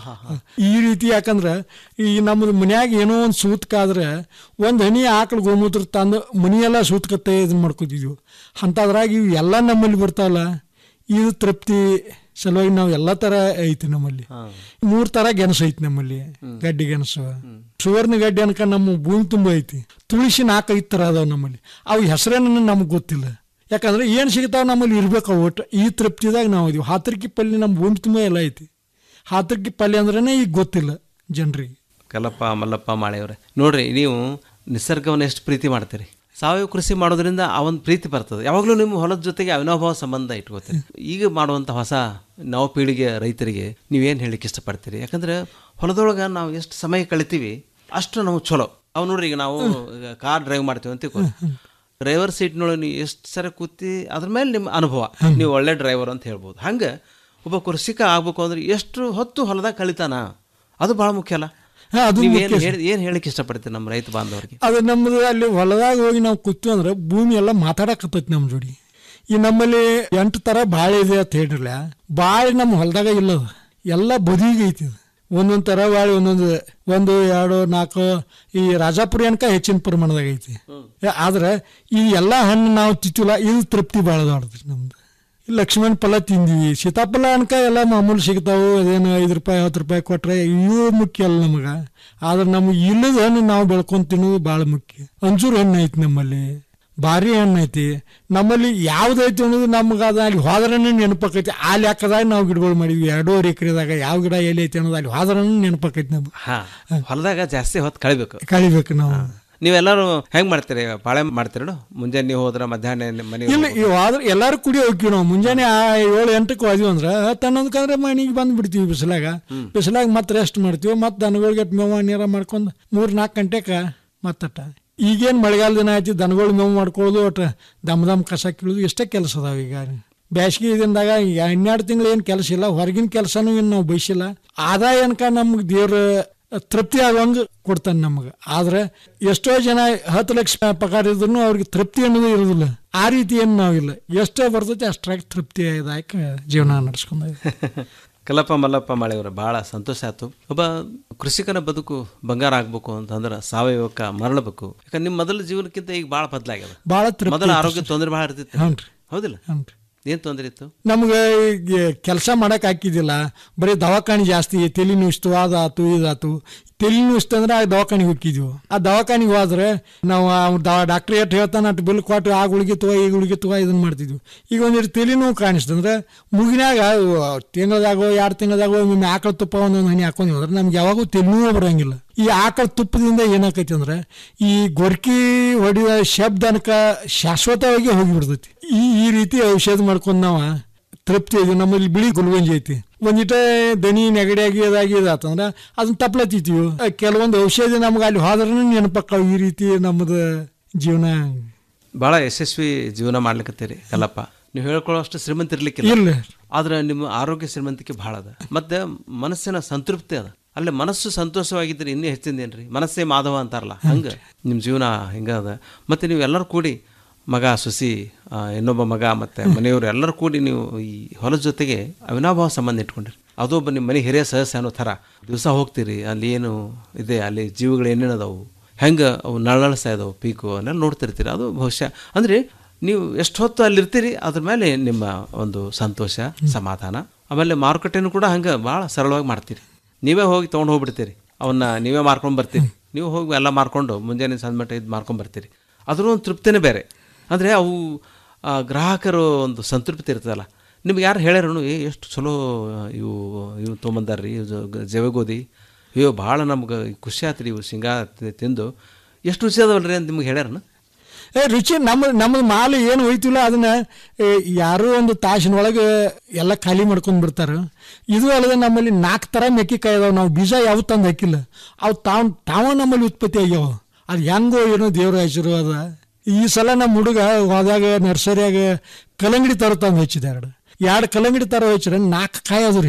ಈ ರೀತಿ ಯಾಕಂದ್ರೆ ಈ ನಮ್ಮದು ಮನ್ಯಾಗ ಏನೋ ಒಂದು ಸೂತ್ಕಾದ್ರೆ ಒಂದು ಹನಿ ಆಕಳ ಗೋಮೂತ್ರ ತಂದು ಮನೆಯೆಲ್ಲ ಸೂತ್ಕತ್ತೆ ಇದನ್ನ ಮಾಡ್ಕೊತಿದ್ವು ಅಂಥದ್ರಾಗ ಇವು ಎಲ್ಲ ನಮ್ಮಲ್ಲಿ ಬರ್ತಾವಲ್ಲ ಇದು ತೃಪ್ತಿ ಸಲುವಾಗಿ ನಾವು ಎಲ್ಲ ಥರ ಐತಿ ನಮ್ಮಲ್ಲಿ ಮೂರು ಥರ ಗೆಣಸು ಐತಿ ನಮ್ಮಲ್ಲಿ ಗಡ್ಡಿ ಗೆಣಸು ಸುವರ್ಣ ಗಡ್ಡಿ ಅನ್ಕ ನಮ್ಮ ಭೂಮಿ ತುಂಬ ಐತಿ ತುಳಸಿ ನಾಲ್ಕೈದು ಥರ ಅದಾವ ನಮ್ಮಲ್ಲಿ ಅವು ಹೆಸರೇನ ನಮ್ಗೆ ಗೊತ್ತಿಲ್ಲ ಯಾಕಂದ್ರೆ ಏನು ಸಿಗ್ತಾವ ನಮ್ಮಲ್ಲಿ ಇರ್ಬೇಕು ಅವು ಒಟ್ಟು ಈ ತೃಪ್ತಿದಾಗ ನಾವು ಇದೀವಿ ಹಾತ್ರಕ್ಕಿ ಪಲ್ಯ ನಮ್ಮ ಭೂಮಿ ತುಂಬ ಎಲ್ಲ ಐತಿ ಹಾತ್ರಕ್ಕಿ ಪಲ್ಯ ಅಂದ್ರೇ ಈಗ ಗೊತ್ತಿಲ್ಲ ಜನರಿಗೆ ಕಲ್ಲಪ್ಪ ಮಲ್ಲಪ್ಪ ಮಾಳೆಯವರೇ ನೋಡ್ರಿ ನೀವು ನಿಸರ್ಗವನ್ನು ಎಷ್ಟು ಪ್ರೀತಿ ಮಾಡ್ತೀರಿ ಸಾವಯವ ಕೃಷಿ ಮಾಡೋದ್ರಿಂದ ಆ ಒಂದು ಪ್ರೀತಿ ಬರ್ತದೆ ಯಾವಾಗಲೂ ನಿಮ್ಮ ಹೊಲದ ಜೊತೆಗೆ ಅವಿನಾಭಾವ ಸಂಬಂಧ ಇಟ್ಕೋತೀರಿ ಈಗ ಮಾಡುವಂಥ ಹೊಸ ನವ ಪೀಳಿಗೆ ರೈತರಿಗೆ ನೀವೇನು ಹೇಳಿಕ್ಕೆ ಇಷ್ಟಪಡ್ತೀರಿ ಯಾಕಂದ್ರೆ ಹೊಲದೊಳಗೆ ನಾವು ಎಷ್ಟು ಸಮಯ ಕಳಿತೀವಿ ಅಷ್ಟು ನಾವು ಚಲೋ ಅವು ನೋಡ್ರಿ ಈಗ ನಾವು ಈಗ ಕಾರ್ ಡ್ರೈವ್ ಮಾಡ್ತೀವಿ ಅಂತ ತಿಳ್ಕೊ. ಡ್ರೈವರ್ ಸೀಟ್ನೊಳಗೆ ನೀವು ಎಷ್ಟು ಸರಿ ಕೂತಿ ಅದ್ರ ಮೇಲೆ ನಿಮ್ಮ ಅನುಭವ ನೀವು ಒಳ್ಳೆ ಡ್ರೈವರ್ ಅಂತ ಹೇಳ್ಬೋದು ಹಂಗೆ ಒಬ್ಬ ಕೃಷಿಕ ಆಗ್ಬೇಕು ಅಂದ್ರೆ ಎಷ್ಟು ಹೊತ್ತು ಹೊಲದಾಗ ಕಳಿತಾನ ಅದು ಭಾಳ ಮುಖ್ಯ ಅಲ್ಲ ಹಾ, ಅದು ನೀವು ಮುಖ್ಯ ಏನು ಸರ್. ಹೇಳಿ ಏನು ಹೇಳಿಕ್ಕೆ ಇಷ್ಟಪಡ್ತೀರಿ ನಮ್ಮ ರೈತ ಬಾಂಧವರಿಗೆ ಅದು ನಮ್ಮದು ಅಲ್ಲಿ ಹೊಲದಾಗ ಹೋಗಿ ನಾವು ಕೂತು ಅಂದ್ರೆ ಭೂಮಿ ಎಲ್ಲ ಮಾತಾಡಕತ್ತೈತಿ ನಮ್ಮ ಜೋಡಿ ಈ ನಮ್ಮಲ್ಲಿ ಎಂಟು ಥರ ಬಾಳೆ ಇದೆ ಅಂತ ಹೇಳಿರಲ್ಲ ಬಾಳೆ ನಮ್ಮ ಹೊಲದಾಗ ಇಲ್ಲದ ಎಲ್ಲ ಬದಿಗೆ ಐತಿ ಅದು. ಒಂದೊಂದು ಥರ ಬಾಳೆ ಒಂದೊಂದು ಒಂದು ಎರಡು ನಾಲ್ಕು ಈ ರಾಜಾಪುರಿ ಅನ್ಕ ಹೆಚ್ಚಿನ ಪ್ರಮಾಣದಾಗ ಐತಿ ಆದ್ರೆ ಈ ಎಲ್ಲ ಹಣ್ಣು ನಾವು ತಿತ್ತಿಲ್ಲ ಇದು ತೃಪ್ತಿ ಭಾಳ ದೊಡ್ಡದ್ರಿ ನಮ್ದು ಈ ಲಕ್ಷ್ಮಣ ಫಲ ತಿಂದಿವಿ ಸೀತಾಫಲ ಅನ್ಕ ಎಲ್ಲ ಮಾಮೂಲು ಸಿಗ್ತಾವು ಅದೇನು ಐದು ರೂಪಾಯಿ ಹತ್ತು ರೂಪಾಯಿ ಕೊಟ್ರೆ ಇವು ಮುಖ್ಯ ಅಲ್ಲ ನಮಗೆ ಆದ್ರೆ ನಮ್ಗೆ ಇಲ್ಲದ ಹಣ್ಣು ನಾವು ಬೆಳ್ಕೊಂಡು ತಿನ್ನೋದು ಭಾಳ ಮುಖ್ಯ ಅಂಜೂರು ಹಣ್ಣು ಐತಿ ನಮ್ಮಲ್ಲಿ ಭಾರಿ ಹಣ್ಣು ಐತಿ ನಮ್ಮಲ್ಲಿ ಯಾವ್ದೈತಿ ಅನ್ನೋದು ನಮ್ಗೆ ಅದು ಅಲ್ಲಿ ಹೋದ್ರನೇ ನೆನಪಾಕೈತಿ ಆ ಲೆಕ್ಕದಾಗ ನಾವು ಗಿಡಗಳು ಮಾಡಿದ್ವಿ ಎರಡೂವರೆ ಎಕರೆದಾಗ ಯಾವ ಗಿಡ ಎಲ್ಲಿ ಐತಿ ಅನ್ನೋದು ಅಲ್ಲಿ ಹೋದ್ರನೇ ನೆನಪಾಕೈತಿ ನಮ್ಗೆ ಹಾ ಹೊಲದಾಗ ಜಾಸ್ತಿ ಹೊತ್ತು ಕಳಿಬೇಕು ಕಳಿಬೇಕು ನಾವು ನೀವೆಲ್ಲರೂ ಹೆಂಗ್ ಮಾಡ್ತೀರಿ ಪಾಳೆ ಮಾಡ್ತೀರಿ ಮುಂಜಾನೆ ನೀವು ಹೋದ್ರ ಮಧ್ಯಾಹ್ನ ಮನೆ ಇಲ್ಲ ಇವ್ ಆದ್ರೆ ಎಲ್ಲಾರು ಕುಡಿ ಹೋಗ್ತೀವಿ ನಾವು ಮುಂಜಾನೆ ಆ ಏಳು ಎಂಟಕ್ಕೆ ಹೋದ್ವಿ ಅಂದ್ರೆ ತನ್ನೊಂದ್ಕಂದ್ರೆ ಮನೆಗೆ ಬಂದು ಬಿಡ್ತೀವಿ ಬಿಸಿಲಾಗ ಬಿಸಿಲಾಗ ಮತ್ತೆ ರೆಸ್ಟ್ ಮಾಡ್ತೀವಿ ಮತ್ತೆ ದನಗಳಿಗೆ ಮೇವ ನೀರ ಮಾಡ್ಕೊಂಡು ಮೂರು ನಾಲ್ಕು ಗಂಟೆಗೆ ಮತ್ತಟ ಈಗೇನು ಮಳೆಗಾಲ ದಿನ ಆಯ್ತು ದನಗಳು ಮೇವು ಮಾಡ್ಕೊಳ್ಳೋದು ಒಟ್ಟು ದಮ್ ದಮ್ ಕಸ ಕೀಳೋದು ಇಷ್ಟೇ ಕೆಲಸ ಅದಾವ ಈಗ ಬೇಸಿಗೆ ದಿನದಾಗ ಈಗ ಹನ್ನೆರಡು ತಿಂಗಳು ಏನು ಕೆಲಸ ಇಲ್ಲ ಹೊರಗಿನ ಕೆಲಸನೂ ಏನು ನಾವು ಬಯಸಿಲ್ಲ ಆದಾಯ ಅನ್ಕ ನಮ್ಗೆ ದೇವ್ರ ತೃಪ್ತಿ ಆಗೋಂಗೆ ಕೊಡ್ತಾನೆ ನಮಗೆ ಆದ್ರೆ ಎಷ್ಟೋ ಜನ ಹತ್ತು ಲಕ್ಷ ಪಗಾರ ಇದ್ರು ಅವ್ರಿಗೆ ತೃಪ್ತಿ ಅನ್ನೋದು ಇರೋದಿಲ್ಲ ಆ ರೀತಿ ಏನು ನಾವಿಲ್ಲ ಎಷ್ಟೋ ಬರ್ತೈತೆ ಅಷ್ಟ್ರಾಗಿ ತೃಪ್ತಿದಾಯಕ ಜೀವನ ನಡೆಸ್ಕೊಂಡ ಕಲ್ಲಪ್ಪ ಮಲ್ಲಪ್ಪ ಮಾಳೆಯವರ ಭಾಳ ಸಂತೋಷ ಆಯ್ತು ಒಬ್ಬ ಕೃಷಿಕನ ಬದುಕು ಬಂಗಾರ ಆಗ್ಬೇಕು ಅಂತಂದ್ರೆ ಸಾವಯವಕ್ಕ ಮರಳಬೇಕು ಯಾಕಂದ್ರೆ ನಿಮ್ಮ ಮೊದಲ ಜೀವನಕ್ಕಿಂತ ಈಗ ಭಾಳ ಬದಲಾಗ್ಯದ ಭಾಳ ತೃಪ್ತಿ ಮೊದಲ ಐತಿ ಆರೋಗ್ಯ ಸರ್. ತೊಂದರೆ ಭಾಳ ಇರ್ತಿತ್ತು ಹ್ಞೂನ್ರಿ. ಹೌದಿಲ್ಲ ಹ್ಞೂನ್ರಿ. ಏನ್ ತೊಂದರೆ ಇತ್ತು ನಮ್ಗೆ ಕೆಲಸ ಮಾಡಕ್ ಹಾಕಿದ್ದಿಲ್ಲ ಬರೀ ದವಾಖಾನೆ ಜಾಸ್ತಿ ತಲೆ ನುಸ್ತು ಅದಾತು ಇದಾತು ತಲೆ ನುಸ್ತಂದ್ರೆ ಆ ದವಾಖಾನಿಗೆ ಹೋಗಿದ್ವು ಆ ದವಾಖಾನಿಗೆ ಹೋದ್ರೆ ನಾವು ಡಾಕ್ಟರ್ ಎಷ್ಟು ಹೇಳ್ತಾನೆ ಅಷ್ಟು ಬಿಲ್ ಕೊಟ್ಟು ಆ ಗುಳಿಗೆ ತಗೋ ಈ ಗುಳಿಗೆ ತಗೋ ಇದನ್ನ ಮಾಡ್ತಿದ್ವಿ ಈಗ ಒಂದಿಟ್ಟು ತಲೆ ನೋವು ಕಾಣಿಸ್ತಂದ್ರೆ ಮುಗಿನಾಗ ತಿಂಗಳದಾಗೋ ಎರಡು ತಿಂಗಳದಾಗೋ ಒಮ್ಮೆ ಆಕಳ ತುಪ್ಪ ಒಂದೊಂದು ಹನಿ ಹಾಕೊಂಡ್ವಿ ಅಂದ್ರೆ ನಮ್ಗೆ ಯಾವಾಗೂ ತಲೆ ನೋವು ಬರಂಗಿಲ್ಲ ಈ ಆಕಳ ತುಪ್ಪದಿಂದ ಏನಾಕೈತಿ ಅಂದ್ರೆ ಈ ಗೊರ್ಕಿ ಹೊಡೆಯುವ ಶಬ್ದ ಅನ್ಕ ಶಾಶ್ವತವಾಗಿ ಹೋಗಿಬಿಡ್ತೈತಿ ಈ ಈ ರೀತಿ ಔಷಧ ಮಾಡ್ಕೊಂಡು ನಾವು ತೃಪ್ತಿ ಇದೆ ನಮ್ಮಲ್ಲಿ ಬಿಳಿ ಗುಲ್ಗಂಜಿ ಐತಿ ಒಂದಿಟ ದನಿ ನೆಗಡಿಯಾಗಿ ಅದಾಗಿ ಇದಾತಂದ್ರೆ ಅದನ್ನ ತಪ್ಲತ್ತಿತ್ತೀವಿ ಕೆಲವೊಂದು ಔಷಧಿ ನಮ್ಗೆ ಅಲ್ಲಿ ಹೋದ್ರೂ ನೆನಪಕ್ಕಾವ ಈ ರೀತಿ ನಮ್ಮದು ಜೀವನ ಭಾಳ ಯಶಸ್ವಿ ಜೀವನ ಮಾಡ್ಲಿಕತ್ತೀರಿ ಕಲ್ಲಪ್ಪ ನೀವು ಹೇಳ್ಕೊಳ್ಳೋಷ್ಟು ಶ್ರೀಮಂತ ಇರ್ಲಿಕ್ಕಿಲ್ಲ ಇಲ್ಲ. ಆದ್ರೆ ನಿಮ್ಮ ಆರೋಗ್ಯ ಶ್ರೀಮಂತಿಕೆ ಭಾಳ ಅದ ಮತ್ತೆ ಮನಸ್ಸಿನ ಸಂತೃಪ್ತಿ ಅದ ಅಲ್ಲೇ ಮನಸ್ಸು ಸಂತೋಷವಾಗಿದ್ರೆ ಇನ್ನೂ ಹೆಚ್ಚಿಂದೇನ್ರಿ ಮನಸ್ಸೇ ಮಾಧವ ಅಂತಾರಲ್ಲ ಹಂಗೆ ನಿಮ್ಮ ಜೀವನ ಹಿಂಗ ಅದ ಮತ್ತೆ ನೀವು ಎಲ್ಲರೂ ಕೂಡಿ ಮಗ ಸೊಸಿ ಆ, ಇನ್ನೊಬ್ಬ ಮಗ ಮತ್ತೆ ಮನೆಯವರು ಎಲ್ಲರೂ ಕೂಡಿ ನೀವು ಈ ಹೊಲದ ಜೊತೆಗೆ ಅವಿನಾಭಾವ ಸಂಬಂಧ ಇಟ್ಕೊಂಡಿರಿ ಅದೊಬ್ಬ ನಿಮ್ಮ ಮನೆ ಹಿರಿಯ ಸದಸ್ಯ ಅನ್ನೋ ಥರ ದಿವಸ ಹೋಗ್ತೀರಿ ಅಲ್ಲಿ ಏನು ಇದೆ ಅಲ್ಲಿ ಜೀವಗಳು ಏನೇನು ಅದಾವು ಹೆಂಗೆ ಅವು ನಳನಳಿಸ್ತಾ ಇದಾವೆ ಪೀಕು ಅವನ್ನೆಲ್ಲ ನೋಡ್ತಿರ್ತೀರಿ ಅದು ಬಹುಶಃ ಅಂದರೆ ನೀವು ಎಷ್ಟು ಹೊತ್ತು ಅಲ್ಲಿರ್ತೀರಿ ಅದ್ರ ಮೇಲೆ ನಿಮ್ಮ ಒಂದು ಸಂತೋಷ ಸಮಾಧಾನ ಆಮೇಲೆ ಮಾರುಕಟ್ಟೆನೂ ಕೂಡ ಹಂಗೆ ಭಾಳ ಸರಳವಾಗಿ ಮಾಡ್ತೀರಿ ನೀವೇ ಹೋಗಿ ತೊಗೊಂಡು ಹೋಗ್ಬಿಡ್ತೀರಿ ಅವನ್ನ ನೀವೇ ಮಾರ್ಕೊಂಡು ಬರ್ತೀರಿ ನೀವು ಹೋಗಿ ಎಲ್ಲ ಮಾರ್ಕೊಂಡು ಮುಂಜಾನೆ ಸಂಜೆ ಮಟ್ಟ ಇದು ಮಾರ್ಕೊಂಡು ಬರ್ತೀರಿ ಅದ್ರ ಒಂದು ತೃಪ್ತಿನೇ ಬೇರೆ ಅಂದರೆ ಅವು ಆ, ಗ್ರಾಹಕರು ಒಂದು ಸಂತೃಪ್ತಿ ಇರ್ತದಲ್ಲ ನಿಮ್ಗೆ ಯಾರು ಹೇಳ್ಯಾರನು ಏ ಎಷ್ಟು ಚಲೋ ಇವು ಇವು ತೊಗೊಂಬಂದಾರ್ರಿ ಇವು ಜ- ಜವೆಗೋದಿ ಅಯ್ಯೋ ಭಾಳ ನಮ್ಗೆ ಖುಷಿ ಆತ್ರಿ ಇವು ಶೇಂಗಾ ತಿ- ತಿಂದು ಎಷ್ಟು ರುಚಿ ಅದಾವಲ್ರಿ ಅಂತ ನಿಮ್ಗೆ ಹೇಳ್ಯಾರನ ಏ ರುಚಿ ನಮ್ಮ ನಮ್ಮ ಮಾಲು ಏನು ಹೋಯ್ತಿಲ್ಲ ಅದನ್ನ ಏ, ಯಾರೋ ಒಂದು ತಾಸಿನೊಳಗೆ ಎಲ್ಲ ಖಾಲಿ ಮಾಡ್ಕೊಂಡು ಬಿಡ್ತಾರೆ ಇದು ಅಲ್ಲದೆ ನಮ್ಮಲ್ಲಿ ನಾಲ್ಕು ಥರ ಮೆಕ್ಕೆಕಾಯಿ ಅದಾವ ನಾವು ಬೀಜ ಯಾವ ತಂದು ಹಾಕಿಲ್ಲ ಅವು ತಾವ್ ತಾವ ನಮ್ಮಲ್ಲಿ ಉತ್ಪತ್ತಿ ಆಗ್ಯಾವ ಅದು ಹೆಂಗೋ ಏನೋ ದೇವ್ರ ಆಶೀರ್ವಾದ ಈ ಸಲ ನಮ್ಮ ಹುಡುಗ ಹೋದಾಗ ನರ್ಸರಿಯಾಗ ಕಲ್ಲಂಗಡಿ ತರ ತಂದು ಹಚ್ಚಿದ ಎರಡು ಎರಡು ಕಲ್ಲಂಗಡಿ ತರ ಹಚ್ಚಿದ್ರೆ ನಾಲ್ಕು ಕಾಯಿ ಅದು ರೀ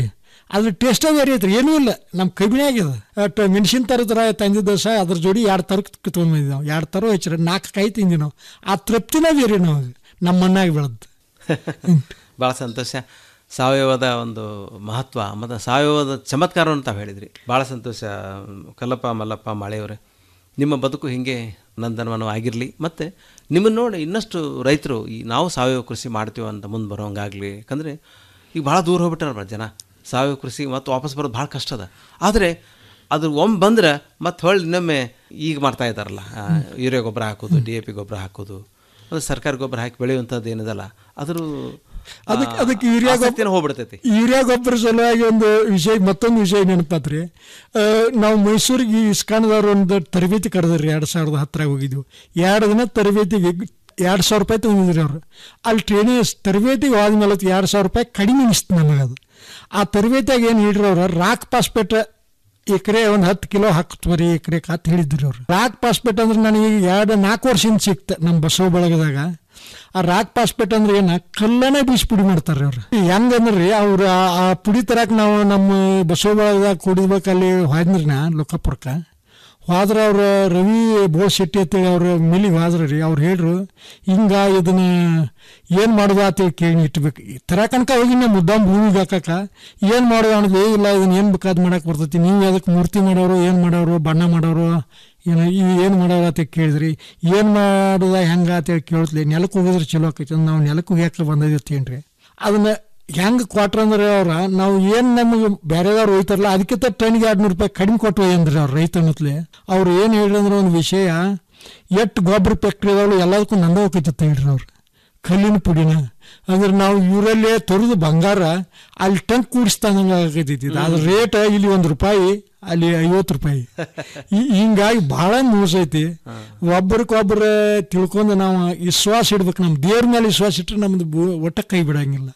ಅದ್ರ ಟೇಸ್ಟೇ ಬೇರೆ ಐತ್ರಿ ಏನೂ ಇಲ್ಲ ನಮ್ಮ ಕಬ್ಬಿಣಿ ಆಗ್ಯದ ಅಟ್ ಮೆಣಸಿನ ತರ ಥರ ತಂದಿದ್ದ ಸಹ ಅದ್ರ ಜೋಡಿ ಎರಡು ತರ ಕಿತ್ಕೊಂಡ್ ಬಂದಿದ್ದು ನಾವು ಎರಡು ತರ ಹೆಚ್ಚರ ನಾಲ್ಕು ಕಾಯಿ ತಿಂದ್ವಿ ನಾವು ಆ ತೃಪ್ತಿನೇ ಬೇರೆ ನಾವು ನಮ್ಮ ಮಣ್ಣಾಗಿ ಬೆಳೆದು ಭಾಳ ಸಂತೋಷ ಸಾವಯವದ ಒಂದು ಮಹತ್ವ ಮತ್ತು ಸಾವಯವದ ಚಮತ್ಕಾರವನ್ನು ತಾವು ಹೇಳಿದ್ರಿ ಭಾಳ ಸಂತೋಷ ಕಲ್ಲಪ್ಪ ಮಲ್ಲಪ್ಪ ಮಾಳೆಯವರೇ ನಿಮ್ಮ ಬದುಕು ಹೀಗೆ ನಂದನವನ ಆಗಿರಲಿ ಮತ್ತು ನಿಮ್ಮನ್ನು ನೋಡಿ ಇನ್ನಷ್ಟು ರೈತರು ಈ ನಾವು ಸಾವಯವ ಕೃಷಿ ಮಾಡ್ತೀವಿ ಅಂತ ಮುಂದೆ ಬರೋಂಗಾಗಲಿ ಯಾಕಂದರೆ ಈಗ ಭಾಳ ದೂರ ಹೋಗ್ಬಿಟ್ಟಾರ ಜನ ಸಾವಯವ ಕೃಷಿ ಮತ್ತು ವಾಪಸ್ ಬರೋದು ಭಾಳ ಕಷ್ಟ ಅದ ಆದರೆ ಅದು ಒಮ್ಮೆ ಬಂದ್ರೆ ಮತ್ತೆ ಹೊಳ್ಳಿ ಇನ್ನೊಮ್ಮೆ ಈಗ ಮಾಡ್ತಾ ಇದ್ದಾರಲ್ಲ ಆ, ಯೂರಿಯಾ ಗೊಬ್ಬರ ಹಾಕೋದು ಡಿ ಎ ಪಿ ಗೊಬ್ಬರ ಹಾಕೋದು ಅದು ಸರ್ಕಾರಿ ಗೊಬ್ಬರ ಹಾಕಿ ಬೆಳೆಯುವಂಥದ್ದು ಏನದಲ್ಲ ಅದ್ರ ಅದಕ್ಕೆ ಅದಕ್ಕೆ ಯೂರಿಯಾ ಆಸಕ್ತಿನೇ ಹೋಗ್ಬಿಡ್ತೈತಿ ಯೂರಿಯಾ ಗೊಬ್ಬರ ಸಲುವಾಗಿ ಒಂದು ವಿಷಯ ಮತ್ತೊಂದು ವಿಷಯ ನೆನಪಾತ್ರಿ ಆ, ನಾವು ಮೈಸೂರಿಗೆ ಇಸ್ಕಾನದವ್ರು ಒಂದು ತರಬೇತಿ ಕರೆದ್ರಿ ಎರಡು ಸಾವಿರದ ಹತ್ತರಾಗ ಹೋಗಿದ್ವಿ ಎರಡು ದಿನ ತರಬೇತಿಗೆ ಎರಡು ಸಾವಿರ ರೂಪಾಯಿ ತೊಗೊಂಡಿದ್ರಿ ಅವ್ರು ಅಲ್ಲಿ ಟ್ರೈನಿಂಗ್ ತರಬೇತಿಗೆ ಹೋದ್ಮೇಲೆ ಎರಡು ಸಾವಿರ ರೂಪಾಯಿ ಕಡಿಮೆ ಅನಿಸ್ತು ನಮಗೆ ಅದು ಆ ತರಬೇತಿಯಾಗ ಏನು ಹೇಳ್ರಿ ಅವ್ರು ರಾಕ್ ಪಾಸ್ಪೇಟ್ ಎಕರೆ ಒಂದು ಹತ್ತು ಕಿಲೋ ಹಾಕ್ತವ್ರಿ ಎಕರೆ ಅಂತ ಹೇಳಿದ್ರಿ ಅವ್ರು ರಾಕ್ ಪಾಸ್ಪೇಟ್ ಅಂದ್ರೆ ನನಗೆ ಎರಡು ನಾಲ್ಕು ವರ್ಷದಿಂದ ಸಿಕ್ತ ನಮ್ಮ ಬಸವ ಬಳಗದಾಗ ಆ ರಾಕ್ ಪಾಸ್ಪೇಟ್ ಅಂದ್ರೆ ಏನ ಕಲ್ಲನೇ ಬೀಸ್ ಪುಡಿ ಮಾಡ್ತಾರೆ ಅವ್ರು ಹೆಂಗಂದ್ರಿ ಅವ್ರು ಆ- ಆ ಪುಡಿ ತರಕ್ ನಾವು ನಮ್ಮ ಬಸವ ಬಳಗದಾಗ ಕುಡಿಬೇಕಲ್ಲಿ ಹೋದ್ರಿ ನಾ ಲೋಕಾಪುರಕ್ಕೆ ಹೋದ್ರ ಅವ್ರ ರವಿ ಬೋಳ್ ಶೆಟ್ಟಿ ಅಂತೇಳಿ ಅವ್ರ ಮಿಲಿಗೆ ಹೋದ್ರ ರೀ ಅವ್ರು ಹೇಳ್ರು ಹಿಂಗ ಇದನ್ನ ಏನು ಮಾಡೋದು ಅಂತೇಳಿ ಕೇಳಿ ಇಟ್ಬೇಕು ತರಕನಕ ಹೋಗಿ ನಾ ಮುದ್ದಾಮ್ ಭೂಮಿಗೆ ಹಾಕಕ್ಕ ಏನು ಮಾಡೋದು ಅನ್ನೋದು ಏ ಇಲ್ಲ ಇದನ್ನ ಏನು ಬೇಕಾದ್ ಮಾಡಕ್ಕೆ ಬರ್ತೈತಿ ನೀವು ಅದಕ್ಕೆ ಮೂರ್ತಿ ಮಾಡೋರು ಏನು ಮಾಡೋರು ಬಣ್ಣ ಮಾಡೋರು ಏನು ಇವು ಏನು ಮಾಡೋರು ಅಂತ ಕೇಳಿದ್ರಿ ಏನು ಮಾಡೋದ ಹೆಂಗ ಅಂತೇಳಿ ಕೇಳಿದ್ಲಿ ನೆಲಕ್ಕೆ ಹೋಗಿದ್ರೆ ಚಲೋ ಆಕೈತಿ ಅಂದ್ ನಾವು ನೆಲಕ್ಕೆ ಹೋಗ್ಯಾಕ ಬಂದಿರ್ತೀನ್ರಿ ಅದನ್ನ ಹೆಂಗೆ ಕೊಟ್ರ ಅಂದ್ರೆ ಅವ್ರ ನಾವು ಏನು ನಮಗೆ ಬೇರೆದವ್ರು ಒಯ್ತಾರಲ್ಲ ಅದಕ್ಕಿಂತ ಟನ್ಗೆ ಎರಡು ನೂರು ರೂಪಾಯಿ ಕಡಿಮೆ ಕೊಟ್ಟು ಒಯ್ಯಂದ್ರಿ ಅವ್ರು ರೈತ ಅನ್ನತ್ಲೆ ಅವ್ರು ಏನು ಹೇಳ್ರಿ ಅಂದ್ರೆ ಒಂದು ವಿಷಯ ಎಷ್ಟು ಗೊಬ್ಬರ ಫ್ಯಾಕ್ಟ್ರಿ ಅದಾವಲ್ಲ ಎಲ್ಲದಕ್ಕೂ ನಂದ ಹೋಗ್ತೈತೆ ಹೇಳ್ರಿ ಅವ್ರು ಕಲ್ಲಿನ ಪುಡಿನ ಅಂದ್ರೆ ನಾವು ಇವರಲ್ಲೇ ತೊರೆದು ಬಂಗಾರ ಅಲ್ಲಿ ಟಂಕ್ ಕೂಡಿಸ್ತಾನಂಗೆ ಆಗತೈತಿ ಅದ್ರ ರೇಟ್ ಇಲ್ಲಿ ಒಂದು ರೂಪಾಯಿ ಅಲ್ಲಿ ಐವತ್ತು ರೂಪಾಯಿ ಈ- ಹಿಂಗಾಗಿ ಭಾಳ ಮೋಸ ಐತಿ ಒಬ್ಬರಿಗೊಬ್ಬರು ತಿಳ್ಕೊಂಡು ನಾವು ವಿಶ್ವಾಸ ಇಡ್ಬೇಕು ನಮ್ಮ ದೇವ್ರ ಮೇಲೆ ವಿಶ್ವಾಸ ಇಟ್ಟರೆ ನಮ್ದು ಬು- ಒಟ್ಟ ಕೈ ಬಿಡಂಗಿಲ್ಲ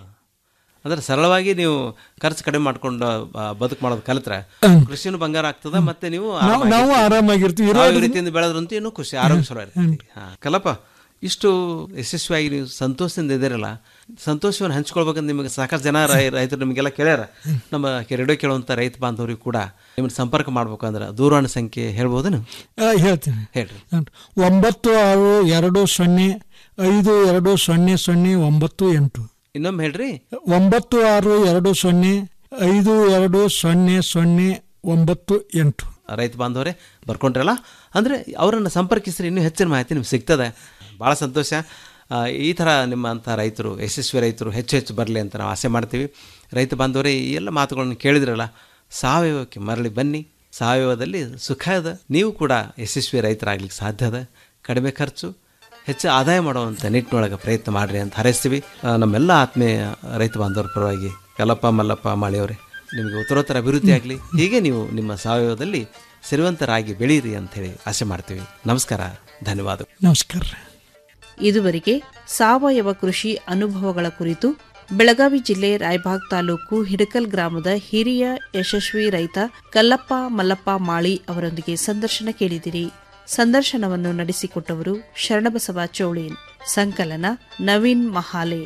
ಅಂದ್ರೆ ಸರಳವಾಗಿ ನೀವು ಖರ್ಚು ಕಡಿಮೆ ಮಾಡ್ಕೊಂಡು ಆ, ಬದುಕು ಮಾಡೋದು ಕಲಿತ್ರೆ ಕೃಷಿನೂ ಬಂಗಾರ ಆಗ್ತದ ಮತ್ತೆ ನೀವು ನಾವು- ನಾವು ಆರಾಮಾಗಿರ್ತೀವಿ. ಯಾವ ಇರೋದ್ರಿಂದ- ರೀತಿಯಿಂದ ಬೆಳೆದ್ರಂತೂ ಇನ್ನೂ ಖುಷಿ ಆರೋಗ್ಯ ಚಲೋ ಇರ್ತೈತಿ ಹಾ. ಕಲ್ಲಪ್ಪ ಇಷ್ಟು ಯಶಸ್ವಿಯಾಗಿ ನೀವು ಸಂತೋಷದಿಂದ ಇದ್ದೀರಲ್ಲ ಸಂತೋಷವನ್ನು ಹಂಚ್ಕೊಳ್ಬೇಕಂತ ನಿಮಗೆ ಸಾಕಷ್ಟು ಜನ ರೈ- ರೈತರು ನಿಮಗೆಲ್ಲ ಕೇಳ್ಯಾರ ನಮ್ಮ ರೇಡಿಯೋ ಕೇಳುವಂಥ ರೈತ ಬಾಂಧವರಿಗೂ ಕೂಡ ನಿಮ್ಮನ್ನ ಸಂಪರ್ಕ ಮಾಡ್ಬೇಕಂದ್ರೆ ದೂರವಾಣಿ ಸಂಖ್ಯೆ ಹೇಳ್ಬೋದೇನು ಆ, ಹೇಳ್ತೀನಿ ಹೇಳ್ರಿ ಒಂಬತ್ತು ಆರು ಎರಡು ಸೊನ್ನೆ ಐದು ಎರಡು ಸೊನ್ನೆ ಸೊನ್ನೆ ಒಂಬತ್ತು ಎಂಟು ಇನ್ನೊಮ್ಮೆ ಹೇಳ್ರಿ ಒಂಬತ್ತು ಆರು ಎರಡು ಸೊನ್ನೆ ಐದು ಎರಡು ಸೊನ್ನೆ ಸೊನ್ನೆ ಒಂಬತ್ತು ಎಂಟು ರೈತ ಬಾಂಧವರೇ ಬರ್ಕೊಂಡ್ರಲ್ಲ ಅಂದರೆ ಅವರನ್ನು ಸಂಪರ್ಕಿಸಿದ್ರೆ ಇನ್ನೂ ಹೆಚ್ಚಿನ ಮಾಹಿತಿ ನಿಮ್ಗೆ ಸಿಗ್ತದೆ ಭಾಳ ಸಂತೋಷ ಆ, ಈ ಥರ ನಿಮ್ಮಂಥ ರೈತರು ಯಶಸ್ವಿ ರೈತರು ಹೆಚ್ಚು ಹೆಚ್ಚು ಬರಲಿ ಅಂತ ನಾವು ಆಸೆ ಮಾಡ್ತೀವಿ ರೈತ ಬಾಂಧವರೇ ಈ ಎಲ್ಲ ಮಾತುಗಳನ್ನು ಕೇಳಿದ್ರಲ್ಲ ಸಾವಯವಕ್ಕೆ ಮರಳಿ ಬನ್ನಿ ಸಾವಯವದಲ್ಲಿ ಸುಖ ಅದ ನೀವು ಕೂಡ ಯಶಸ್ವಿ ರೈತರಾಗ್ಲಿಕ್ಕೆ ಸಾಧ್ಯ ಅದ ಕಡಿಮೆ ಖರ್ಚು ಹೆಚ್ಚು ಆದಾಯ ಮಾಡುವಂಥ ನಿಟ್ಟಿನೊಳಗೆ ಪ್ರಯತ್ನ ಮಾಡಿರಿ ಅಂತ ಹಾರೈಸ್ತೀವಿ ಆ, ನಮ್ಮೆಲ್ಲ ಆತ್ಮೀಯ ರೈತ ಬಾಂಧವರ ಪರವಾಗಿ ಕಲ್ಲಪ್ಪ ಮಲ್ಲಪ್ಪ ಮಾಳಿಯವರೇ ನಿಮಗೆ ಉತ್ತರೋತ್ತರ ಅಭಿವೃದ್ಧಿ ಆಗಲಿ ಹೀಗೆ ನೀವು ನಿಮ್ಮ ಸಾವಯವದಲ್ಲಿ ಸಿರಿವಂತರಾಗಿ ಬೆಳೀರಿ ಅಂತ ಹೇಳಿ ಆಸೆ ಮಾಡ್ತೀವಿ ನಮಸ್ಕಾರ ಧನ್ಯವಾದ ನಮಸ್ಕಾರ ಇದುವರೆಗೆ ಸಾವಯವ ಕೃಷಿ ಅನುಭವಗಳ ಕುರಿತು ಬೆಳಗಾವಿ ಜಿಲ್ಲೆ ರಾಯಬಾಗ್ ತಾಲೂಕು ಹಿಡಕಲ್ ಗ್ರಾಮದ ಹಿರಿಯ ಯಶಸ್ವಿ ರೈತ ಕಲ್ಲಪ್ಪ ಮಲ್ಲಪ್ಪ ಮಾಳಿ ಅವರೊಂದಿಗೆ ಸಂದರ್ಶನ ಕೇಳಿದಿರಿ ಸಂದರ್ಶನವನ್ನು ನಡೆಸಿಕೊಟ್ಟವರು ಶರಣಬಸವ ಚೌಳೇನ್ ಸಂಕಲನ ನವೀನ್ ಮಹಾಲೆ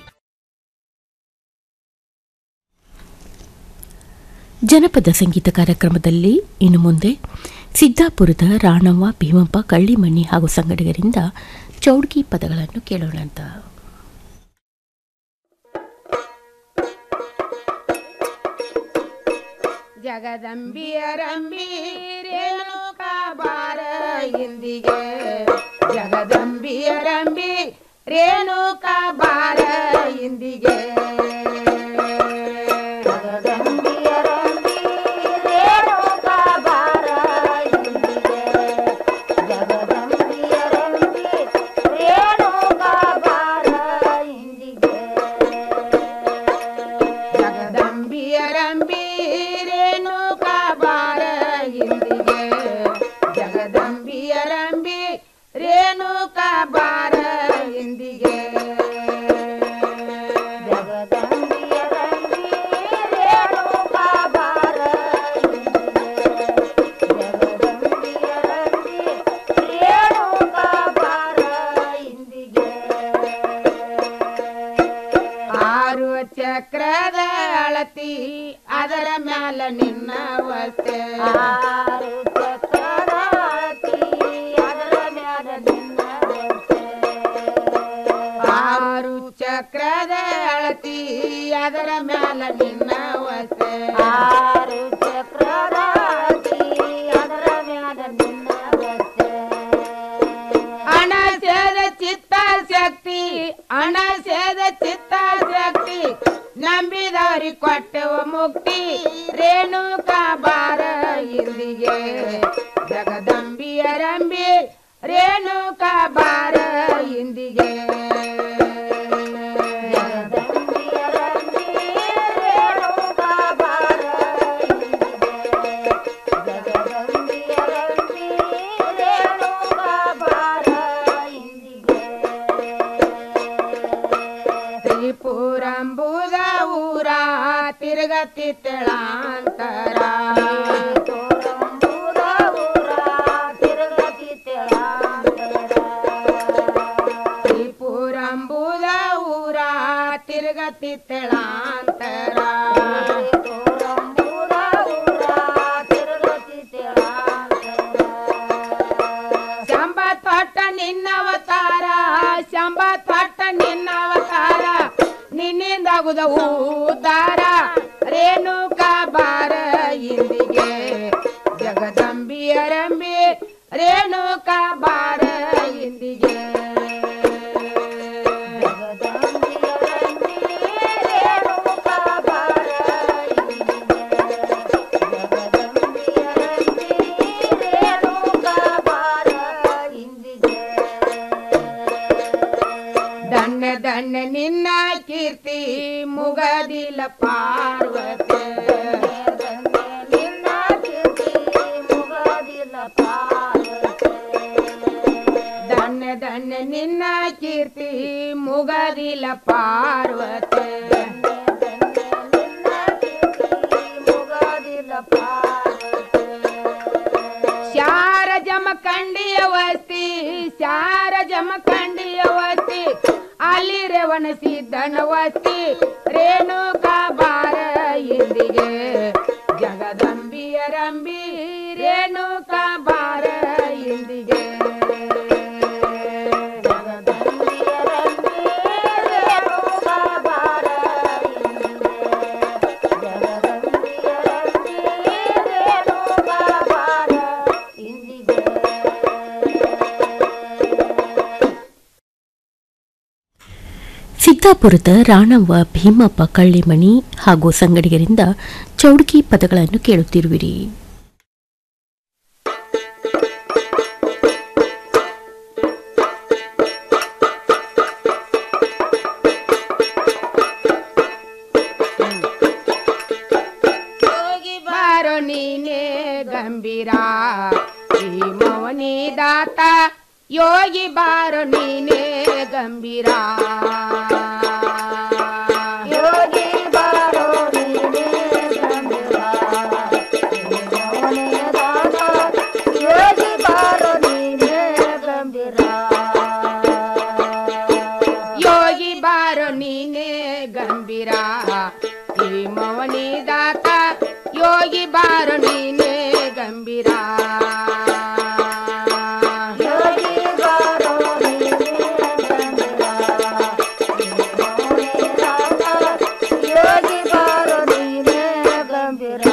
ಜನಪದ ಸಂಗೀತ ಕಾರ್ಯಕ್ರಮದಲ್ಲಿ ಇನ್ನು ಮುಂದೆ ಸಿದ್ದಾಪುರದ ರಾಣವ್ವ ಭೀಮಪ್ಪ ಕಳ್ಳಿಮಣ್ಣಿ ಹಾಗೂ ಸಂಗಡಿಗರಿಂದ ಚೌಡ್ಗಿ ಪದಗಳನ್ನು ಕೇಳೋಣ ಅಂತ ಜಗದಂಬಿಯರಂಬಿ ರೇಣುಕಾ ಬಾರ ಇಂದಿಗೆ ಜಗದಂಬಿಯರಂಬಿ ರೇಣುಕಾ ಬಾರ ಇಂದಿಗೆ ಜಗದಂಬಿಯರಂಬಿ ರೇಣುಕಾ ಬಾರ ಇಂದಿಗೆ ಜಗದಂಬಿಯರಂಬಿ ರೇಣುಕಾ ಬಾರ ಇಂದಿಗೆ ಜಗದಂಬಿಯರಂಬಿ ರೇಣುಕಾ ಬಾರ ಇಂದಿಗೆ ಜಗದಂಬಿಯರಂಬಿ ರೇಣುಕಾ ಬಾರ ಇಂದಿಗೆ ಜಗದಂಬಿಯರಂಬಿ ಚಕ್ರದ ಅಳತಿ ಅದರ ಮ್ಯಾಲ ನಿನ್ನ ವಸ್ತೆ ಆರು ಚಕ್ರದ ಅಳತಿ ಅದರ ಮ್ಯಾಲ ನಿನ್ನ ಆರು ಚಕ್ರದ ಅಳತಿ ಅದರ ಮ್ಯಾಲ ನಿನ್ನ ವಸ್ತೆ ಆರು ಚಕ್ರದ ಅಳತಿ ಅದರ ಮ್ಯಾಲ ನಿನ್ನ ಹಣ ಸೇದ ಚಿತ್ತ ಶಕ್ತಿ ಹಣ ಸೇದ ಚಿತ್ತ ಶಕ್ತಿ ನಂಬಿದವರಿ ಕೊಟ್ಟೆವ ಮುಕ್ತಿ ರೇಣುಕಾ ಬಾರ ಇಂದಿಗೆ ಜಗದಂಬಿಯ ರಂಬಿ ರೇಣುಕಾ ಬಾರ ಇಂದಿಗೆ ತ್ರಿಪುರಂಬುದ ಊರ ತಿರುಗತಿ ತೆಳಾಂತರ ತ್ರಿಪುರಂಬುದ ಊರ ತಿರುಗತಿ ತೆಳಾಂತರ ಶಂಬ ತೊಟ್ಟ ನಿನ್ನವತಾರ ಶಂಬ ತೊಟ್ಟ ನಿನ್ನವತಾರ ನಿನ್ನಿಂದಾಗುದ ಉದ್ದಾರ ರೇಣುಕಾ ಬಾರ ಇಂದಿಗೆ ಜಗದಂಬಿಯ ರಂಬಿ ರೇಣುಕಾ ಬಾರ ಇಂದಿಗೆ ದಣ್ಣ ದಣ್ಣ ನಿನ್ನ ಕೀರ್ತಿ ಮುಗದಿಲ್ಲ ಪಾರ್ವತಿ ದಣ್ಣ ದಣ್ಣ ನಿನ್ನ ಕೀರ್ತಿ ಮುಗದಿಲ್ಲ ಪಾರ್ವತಿ ಶಾರ ಜಮ ಕಂಡಿಯ ವಸ್ತಿ ಶಾರ ಜಮ ಕಂಡಿಯ ವಸ್ತಿ ಅಲ್ಲಿ ರೇವಣ ಸಿದ್ದನ ವಸ್ತಿ ರೇಣುಕಾ ಬಾರ ಇಂದಿಗೆ ಜಗದಂಬಿಯ ರಂಬಿ ರೇಣುಕಾ ಬಾರ ಇಂದಿಗೆ ಸಿದ್ದಾಪುರದ ರಾಣವ್ವ ಭೀಮಪ್ಪ ಕಳ್ಳಿಮಣಿ ಹಾಗೂ ಸಂಗಡಿಗರಿಂದ ಚೌಡ್ಕಿ ಪದಗಳನ್ನು ಕೇಳುತ್ತಿರುವಿರಿ ಹೋಗಿ ಬಾರೋ ನೀನೇ ಗಂಭೀರ ಈ ಮೌನಿ ದಾತ ಯೋಗಿ ಬಾರೋ ನೀನೇ ಗಂಭೀರ ಯೋಗಿ ಬಾರೋ ನೀನೇ ಗಂಭೀರ ಯೋಗಿ ಬಾರೋ ನೀನೇ ಗಂಭೀರ ಯೋಗಿ ಬಾರೋ ನೀನೇ ಗಂಭೀರ ಈ ಮೌನಿ ದಾತ ಯೋಗಿ ಬಾರೋ ನೀನೇ ಗಂಭೀರ ಯೋಗಿ ಬಾರೋ ನೀನೇ ಯೋಗಿ ಬಾರೋ ನೀನೇ ಗಂಭೀರ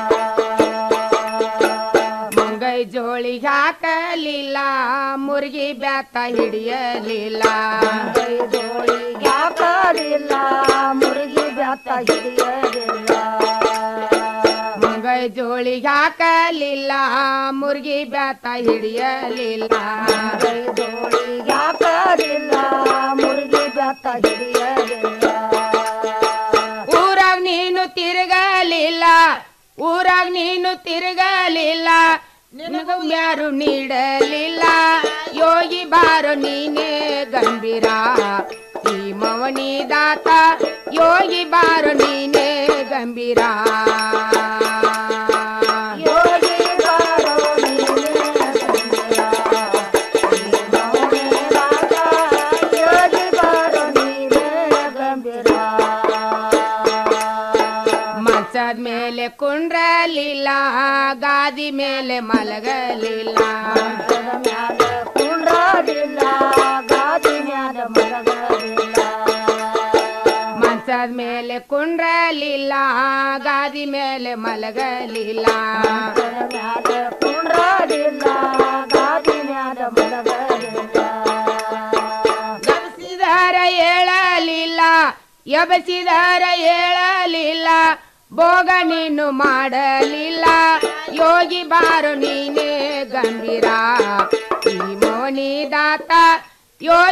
ಮುಂಗೈ ಜೋಳಿ ಹಾಕಲಿಲ್ಲ ಮುರುಗಿ ಬ್ಯಾತ ಹಿಡಿಯಲಿಲ್ಲ ಮುಂಗೈ ಜೋಳಿ ಹಾಕಲಿಲ್ಲ ಮುರುಗಿ ಬ್ಯಾತ ಹಿಡಿಯಲಿಲ್ಲ ಮುಂಗೈ ಜೋಳಿ ಹಾಕಲಿಲ್ಲ ಮುರುಗಿ ಬ್ಯಾತ ಹಿಡಿಯಲಿಲ್ಲ ಮುಂಗೈ ಜೋಳಿ ಹಾಕಲಿಲ್ಲ ಮುರುಗಿ ಬ್ಯಾತ ಹಿಡಿಯಲಿಲ್ಲ ಊರಾಗ ನೀನು ತಿರುಗಲಿಲ್ಲ ಊರಾಗ ನೀನು ತಿರುಗಲಿಲ್ಲ ನಿನಗೂ ಯಾರು ನೀಡಲಿಲ್ಲ ಯೋಗಿ ಬಾರೋ ನೀನೇ ಗಂಭೀರ ಈ ಮವನಿ ದಾತ ಯೋಗಿ ಬಾರೋ ನೀನೇ ಗಂಭೀರ ಯೋಗಿ ಬಾರೋ ನೀನೇ ಯೋಗಿ ಬಾರೋ ನೀನೇ ಗಂಭೀರ ಮೇಲೆ ಕುಂಡ್ರಲಿಲ್ಲ ಗಾದಿ ಮೇಲೆ ಮಲಗಲಿಲ್ಲ ಕುಂಡ್ರಲಿಲ್ಲ ಗಾದಿ ಮೇಲೆ ಮಲಗಲಿಲ್ಲ ಮಂಚದ ಮೇಲೆ ಕುಂಡ್ರಲಿಲ್ಲ ಗಾದಿ ಮೇಲೆ ಮಲಗಲಿಲ್ಲ ಕುಂಡ್ರಲಿಲ್ಲ ಗಾದಿ ಮೇಲೆ ಮಲಗಲಿಲ್ಲ ಗಮಸಿದರ ಹೇಳಲಿಲ್ಲ ಎಬಸಿದರ ಹೇಳಲಿಲ್ಲ ಭೋಗ ನೀನು ಮಾಡಲಿಲ್ಲ ಯೋಗಿ ಬಾರು ನೀನೇ ಗಂಭೀರ ಈ ಮೋನಿ ದಾತ ಯೋಗಿ